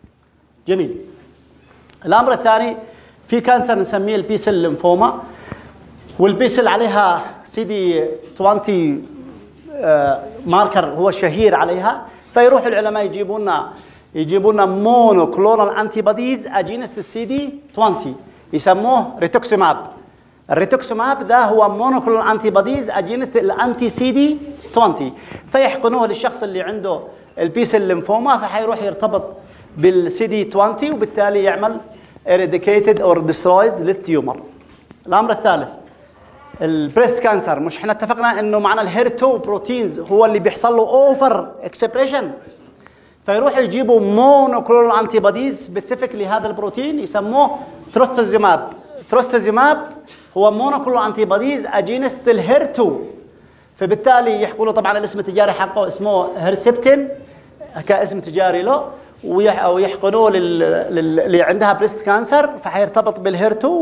جميل الامر الثاني في كانسر نسميه البيسل ليمفوما والبيسل عليها سي دي 20 آه ماركر هو شهير عليها فيروح العلماء يجيبوا لنا يجيبوا لنا مونو كلونال انتي بوديز اجينست السي دي 20 يسموه ريتوكسيماب الريتوكسيماب ده هو مونوكلونال انتي بوديز اجينست الانتي سي دي 20 فيحقنوه للشخص اللي عنده البيسل ليمفوما فحيروح يرتبط بالسي دي 20 وبالتالي يعمل eradicated or destroys للتيومر الامر الثالث البريست كانسر مش احنا اتفقنا انه معنا الهيرتو بروتينز هو اللي بيحصل له اوفر اكسبريشن فيروحوا يجيبوا مونوكلونال انتي بوديز سبيسيفيك لهذا البروتين يسموه تروستوزيماب تروستوزيماب هو مونوكلونال انتي بوديز اجينست الهيرتو فبالتالي يحكوا له طبعا الاسم التجاري حقه اسمه هيرسبتين كاسم تجاري له ويحقنوه اللي عندها بريست كانسر فحيرتبط بالهيرتو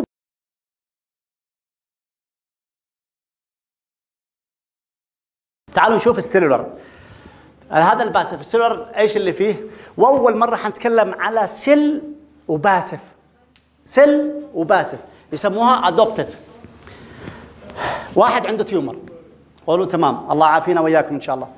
تعالوا نشوف السيلولر هذا الباسف السيلولر ايش اللي فيه واول مره حنتكلم على سيل وباسف سيل وباسف يسموها ادوبتيف واحد عنده تيومر قولوا تمام الله عافينا وياكم ان شاء الله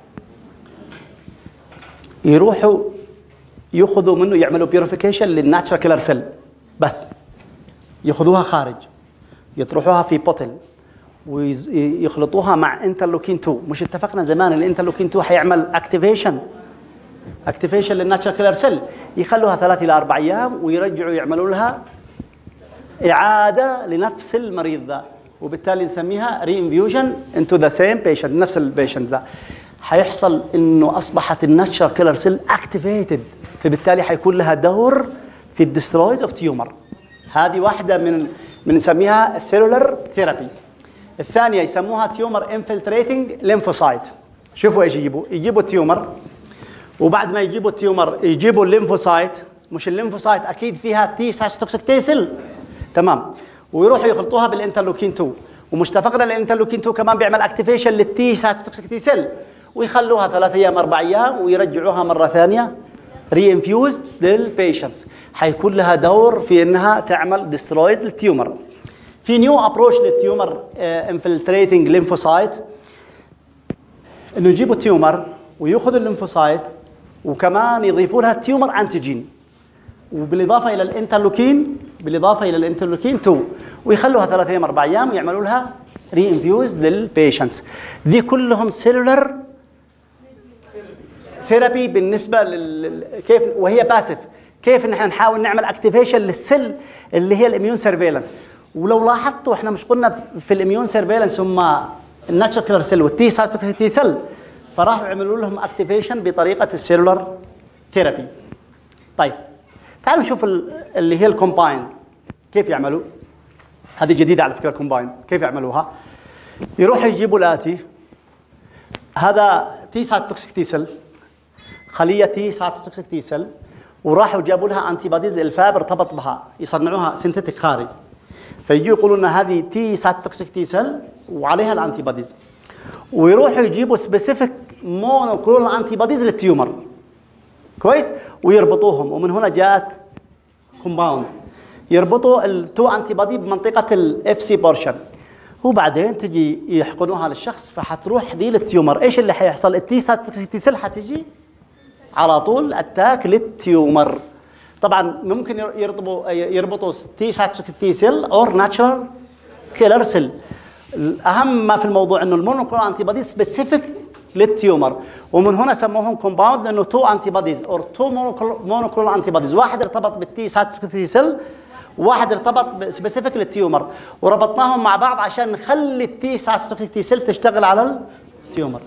يروحوا ياخذوا منه يعملوا بيوريفيكيشن للناتشرال كيلر سيل بس ياخذوها خارج يطرحوها في بوتل ويخلطوها مع انترلوكين 2 مش اتفقنا زمان الانترلوكين 2 حيعمل اكتيفيشن اكتيفيشن للناتشرال كيلر سيل يخلوها ثلاث الى اربع ايام ويرجعوا يعملوا لها اعاده لنفس المريض ذا وبالتالي نسميها ري انفيوجن انتو ذا سيم بيشنت نفس البيشنت ذا حيحصل انه اصبحت الناتشرال كيلر سيل اكتيفيتد فبالتالي حيكون لها دور في الدسترويد اوف تيومر هذه واحده من من نسميها السيلولر ثيرابي الثانيه يسموها تيومر انفلتريتنج ليمفوسايت شوفوا ايش يجيبوا يجيبوا تيومر وبعد ما يجيبوا التيومر يجيبوا الليمفوسايت مش الليمفوسايت اكيد فيها تي سايتوتوكسيك تي سيل تمام ويروحوا يخلطوها بالانترلوكين 2 ومش اتفقنا الانترلوكين 2 كمان بيعمل اكتيفيشن للتي سايتوتوكسيك تي سيل ويخلوها ثلاث ايام اربع ايام ويرجعوها مره ثانيه ري انفيوزد للبيشنتس حيكون لها دور في انها تعمل ديسترويد للتيومر في نيو ابروش للتيومر انفلتريتنج ليمفوسايت انه يجيبوا التيومر وياخذوا الليمفوسايت وكمان يضيفوا لها تيومر انتيجين وبالاضافه الى الانترلوكين بالاضافه الى الانترلوكين 2 ويخلوها ثلاث ايام اربع ايام ويعملوا لها ري انفيوز للبيشنتس ذي كلهم سيلولر ثيرابي بالنسبه لل كيف وهي باسف كيف ان احنا نحاول نعمل اكتيفيشن للسيل اللي هي الاميون سيرفيلنس ولو لاحظتوا احنا مش قلنا في الاميون سيرفيلنس هم الناتشرال كيلر سيل والتي تي سيل فراحوا عملوا لهم اكتيفيشن بطريقه السيلولر ثيرابي طيب تعالوا نشوف اللي هي الكومباين كيف يعملوا هذه جديده على فكره الكومباين كيف يعملوها يروحوا يجيبوا الاتي هذا تي سايتوكسيك تي سيل خليه تي سايتوتوكسيك تي سيل وراحوا جابوا لها انتي بوديز الفاب ارتبط بها يصنعوها سينثيتيك خارج فيجوا يقولوا ان هذه تي سايتوتوكسيك تي سيل وعليها الانتي بوديز ويروحوا يجيبوا سبيسيفيك مونوكلونال انتي بوديز للتيومر كويس ويربطوهم ومن هنا جاءت كومباوند يربطوا التو انتي بودي بمنطقه الاف سي بورشن وبعدين تجي يحقنوها للشخص فحتروح ذي للتيومر ايش اللي حيحصل التي سايتوكسيك سيل حتجي على طول اتاك للتيومر طبعا ممكن يربطوا يربطوا تي سايتوكسيك سيل اور ناتشرال كيلر سيل الاهم ما في الموضوع انه المونوكلونال انتي بودي سبيسيفيك للتيومر ومن هنا سموهم كومباوند لانه تو انتي بوديز اور تو مونوكلونال انتي بوديز واحد ارتبط بالتي سايتوكسيك سيل وواحد ارتبط سبيسيفيك للتيومر وربطناهم مع بعض عشان نخلي التي سايتوكسيك تي سيل تشتغل على التيومر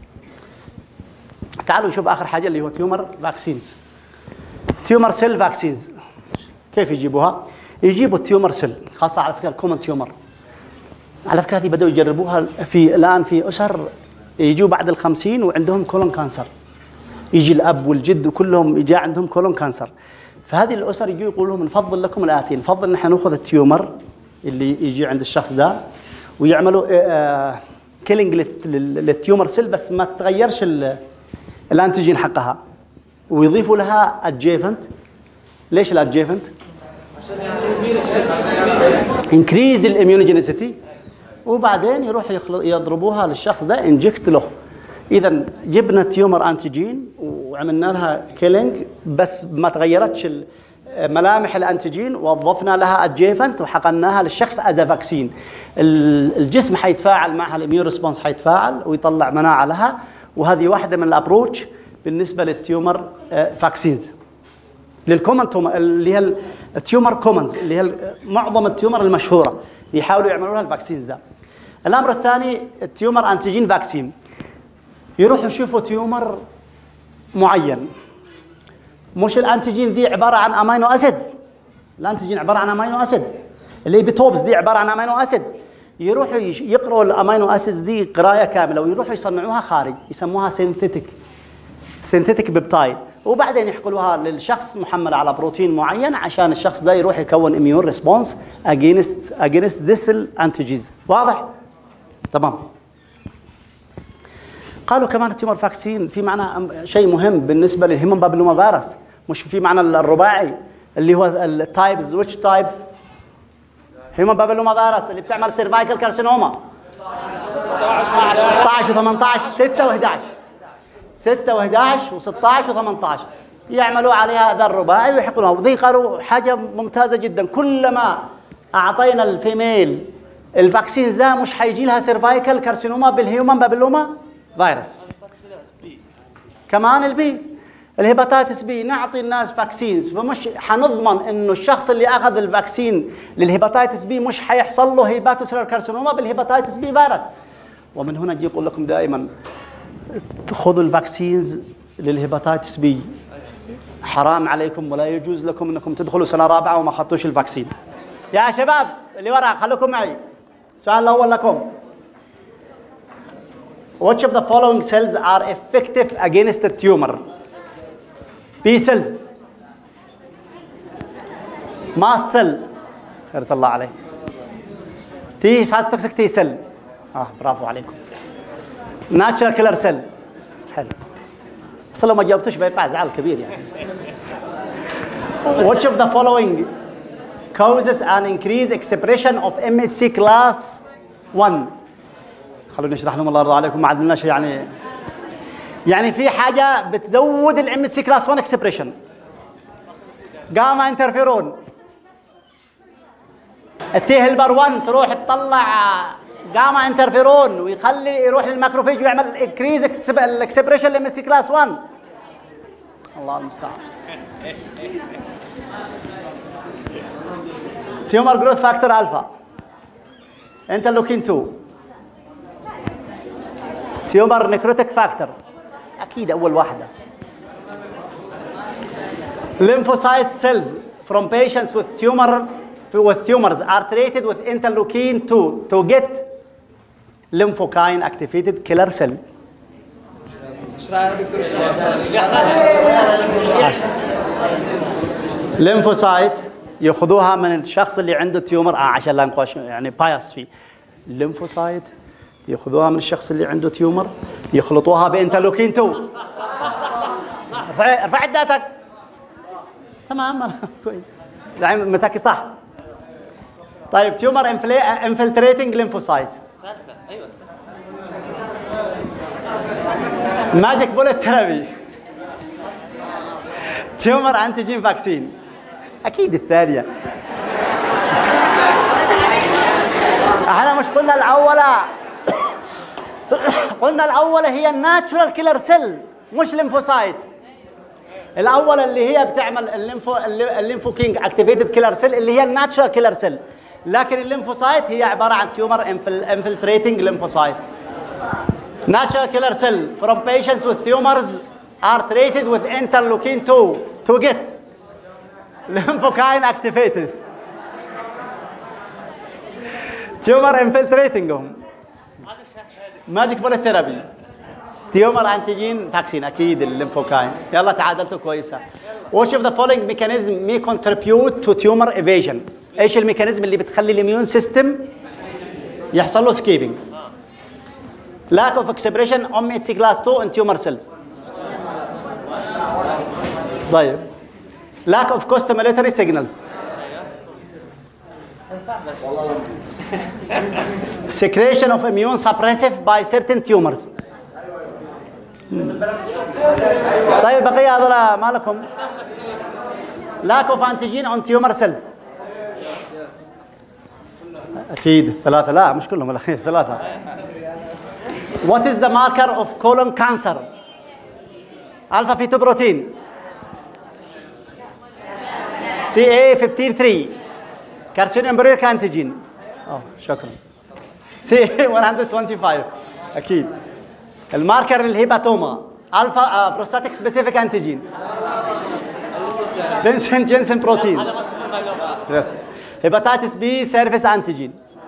تعالوا نشوف اخر حاجه اللي هو تيومر فاكسينز تيومر سيل فاكسينز كيف يجيبوها يجيبوا التيومر سيل خاصه على فكره الكومن تيومر على فكره هذه بداوا يجربوها في الان في اسر يجوا بعد الخمسين وعندهم كولون كانسر يجي الاب والجد وكلهم جاء عندهم كولون كانسر فهذه الاسر يجوا يقولوا لهم نفضل لكم الاتي نفضل ان احنا ناخذ التيومر اللي يجي عند الشخص ده ويعملوا آه كيلينج للتيومر سيل بس ما تغيرش الانتيجين حقها ويضيفوا لها ادجيفنت ليش الادجيفنت؟ انكريز الاميونوجينيسيتي وبعدين يروح يضربوها للشخص ده انجكت له اذا جبنا تيومر انتيجين وعملنا لها كيلينج بس ما تغيرتش ملامح الانتيجين ووظفنا لها ادجيفنت وحقناها للشخص از فاكسين الجسم حيتفاعل معها الاميون ريسبونس حيتفاعل ويطلع مناعه لها وهذه واحده من الابروتش بالنسبه للتيومر فاكسينز للكومن تومر اللي هي التيومر كومنز اللي هي معظم التيومر المشهوره يحاولوا يعملوا لها الفاكسينز ده الامر الثاني التيومر انتيجين فاكسين يروحوا يشوفوا تيومر معين مش الانتيجين ذي عباره عن امينو اسيدز الانتيجين عباره عن امينو اسيدز الليبيتوبز دي عباره عن امينو اسيدز يروحوا يقروا الامينو اسيدز دي قرايه كامله ويروحوا يصنعوها خارج يسموها سينثيتيك سينثيتيك بيبتايد وبعدين يحقلوها للشخص محمل على بروتين معين عشان الشخص ده يروح يكون اميون ريسبونس اجينست اجينست ذيس الانتيجيز واضح تمام قالوا كمان التيومر فاكسين في معنى شيء مهم بالنسبه للهيمون بابلوما فيروس مش في معنى الرباعي اللي هو التايبز ويتش تايبز هيومن بابلوما فيروس اللي بتعمل سيرفايكال كارسينوما 16 و18 6 و11 6 و11 و16 و18 يعملوا عليها هذا الرباعي ويحقنوها ودي قالوا حاجه ممتازه جدا كلما اعطينا الفيميل الفاكسينز ده مش حيجي لها سيرفايكال كارسينوما بالهيومن بابيلوما فيروس كمان البي الهيباتيتس بي نعطي الناس فاكسينز فمش حنضمن انه الشخص اللي اخذ الفاكسين للهيباتيتس بي مش حيحصل له هيباتوسيلر كارسينوما بالهيباتيتس بي فيروس ومن هنا اجي اقول لكم دائما خذوا الفاكسينز للهيباتيتس بي حرام عليكم ولا يجوز لكم انكم تدخلوا سنه رابعه وما اخذتوش الفاكسين يا شباب اللي ورا خليكم معي السؤال الاول لكم Which of the following cells are effective against the tumor? B cells mast cell خيرة الله عليك تي ساستوكسيك تي سيل اه برافو عليكم ناتشرال كيلر سيل حلو اصلا لو ما جاوبتوش بيقع زعل كبير يعني Which of the following causes an increased expression of MHC class 1 خلوني اشرح لهم الله يرضى عليكم ما عندناش يعني يعني في حاجه بتزود الام سي كلاس 1 اكسبريشن جاما انترفيرون التي هيلبر 1 تروح تطلع جاما انترفيرون ويخلي يروح للماكروفيج ويعمل انكريز الاكسبريشن لام سي كلاس 1 الله المستعان تيومر جروث فاكتور الفا انترلوكين 2 تيومر نكروتيك فاكتور اكيد اول واحده lymphocyte cells from patients with tumor with tumors are treated with interleukin 2 to get lymphokine activated killer cell ليمفوسايت ياخذوها من الشخص اللي عنده تيومر آه عشان لا نقوش يعني بايس فيه الليمفوسايت ياخذوها من الشخص اللي عنده تيومر يخلطوها بانترلوكين 2 ارفع ارفع عداتك تمام كويس الحين متاكي صح طيب تيومر انفلتريتنج ليمفوسايت ايوه ماجيك بوليت ثيرابي تيومر انتيجين فاكسين اكيد الثانيه احنا مش قلنا الاولى قلنا الاولى هي الناتشورال كيلر سيل مش ليمفوسايت الاولى اللي هي بتعمل الليمفو الليمفو كينج اكتيفيتد كيلر سيل اللي هي الناتشورال كيلر سيل لكن الليمفوسايت هي عباره عن تيومر انفلتريتنج ليمفوسايت Natural killer cell from patients with tumors are treated with interleukin 2 to get lymphokine activated. Tumor infiltrating them. Magic bullet therapy. Tumor antigen vaccine أكيد الليمفوكاين. يلا تعادلتوا كويسة. Which of the following mechanism may contribute to tumor evasion? ايش الميكانيزم اللي بتخلي الاميون سيستم يحصل له سكيبنج؟ lack of expression on MHC class 2 in tumor cells. طيب lack of costimulatory signals. secretion of immune suppressive by certain tumors. طيب بقية هذول ما لكم lack of antigen on tumor cells. أكيد الثلاثة لا مش كلهم الأخير ثلاثة. What is the marker of colon cancer? Alpha fetoprotein. CA153. Carcinoma embryonic antigen. Oh, شكرا. CA125 أكيد. الماركر الهيباتوما. الفا بروستاتيك سبيسيفيك انتيجين. فينسنت جينسن بروتين. Yes. هيباتيتس بي سيرفيس انتيجين.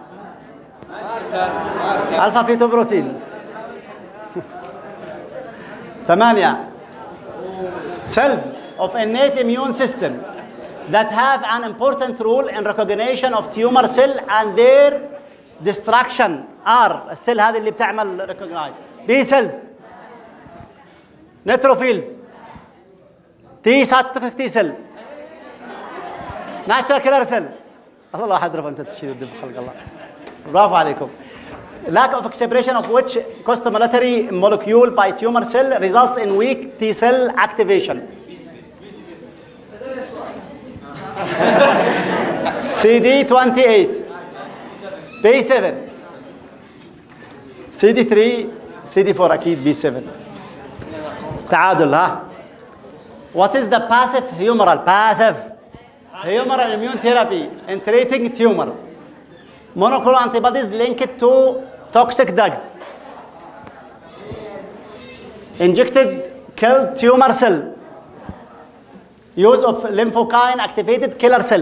الفا فيتوبروتين. ثمانية cells of innate immune system that have an important role in recognition of tumor cell and their destruction are السيل هذه اللي بتعمل recognize B cells neutrophils T cytotoxic T cell natural killer cell الله لا حد رفع انت تشيل الدب خلق الله برافو عليكم lack of expression of which costimulatory molecule by tumor cell results in weak T cell activation. CD28. بي 7 سي دي 3 سي دي 4 اكيد بي 7 تعادل ها What is the passive humoral passive humoral immune therapy in treating tumor monoclonal antibodies linked to toxic drugs injected kill tumor cell use of lymphokine activated killer cell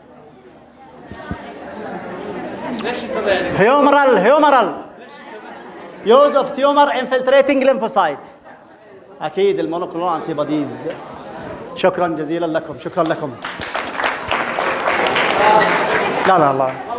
ليش انت يعني humoral humoral use of tumor infiltrating lymphocyte اكيد المونوكلونال انتي بوديز شكرا جزيلا لكم شكرا لكم لا لا الله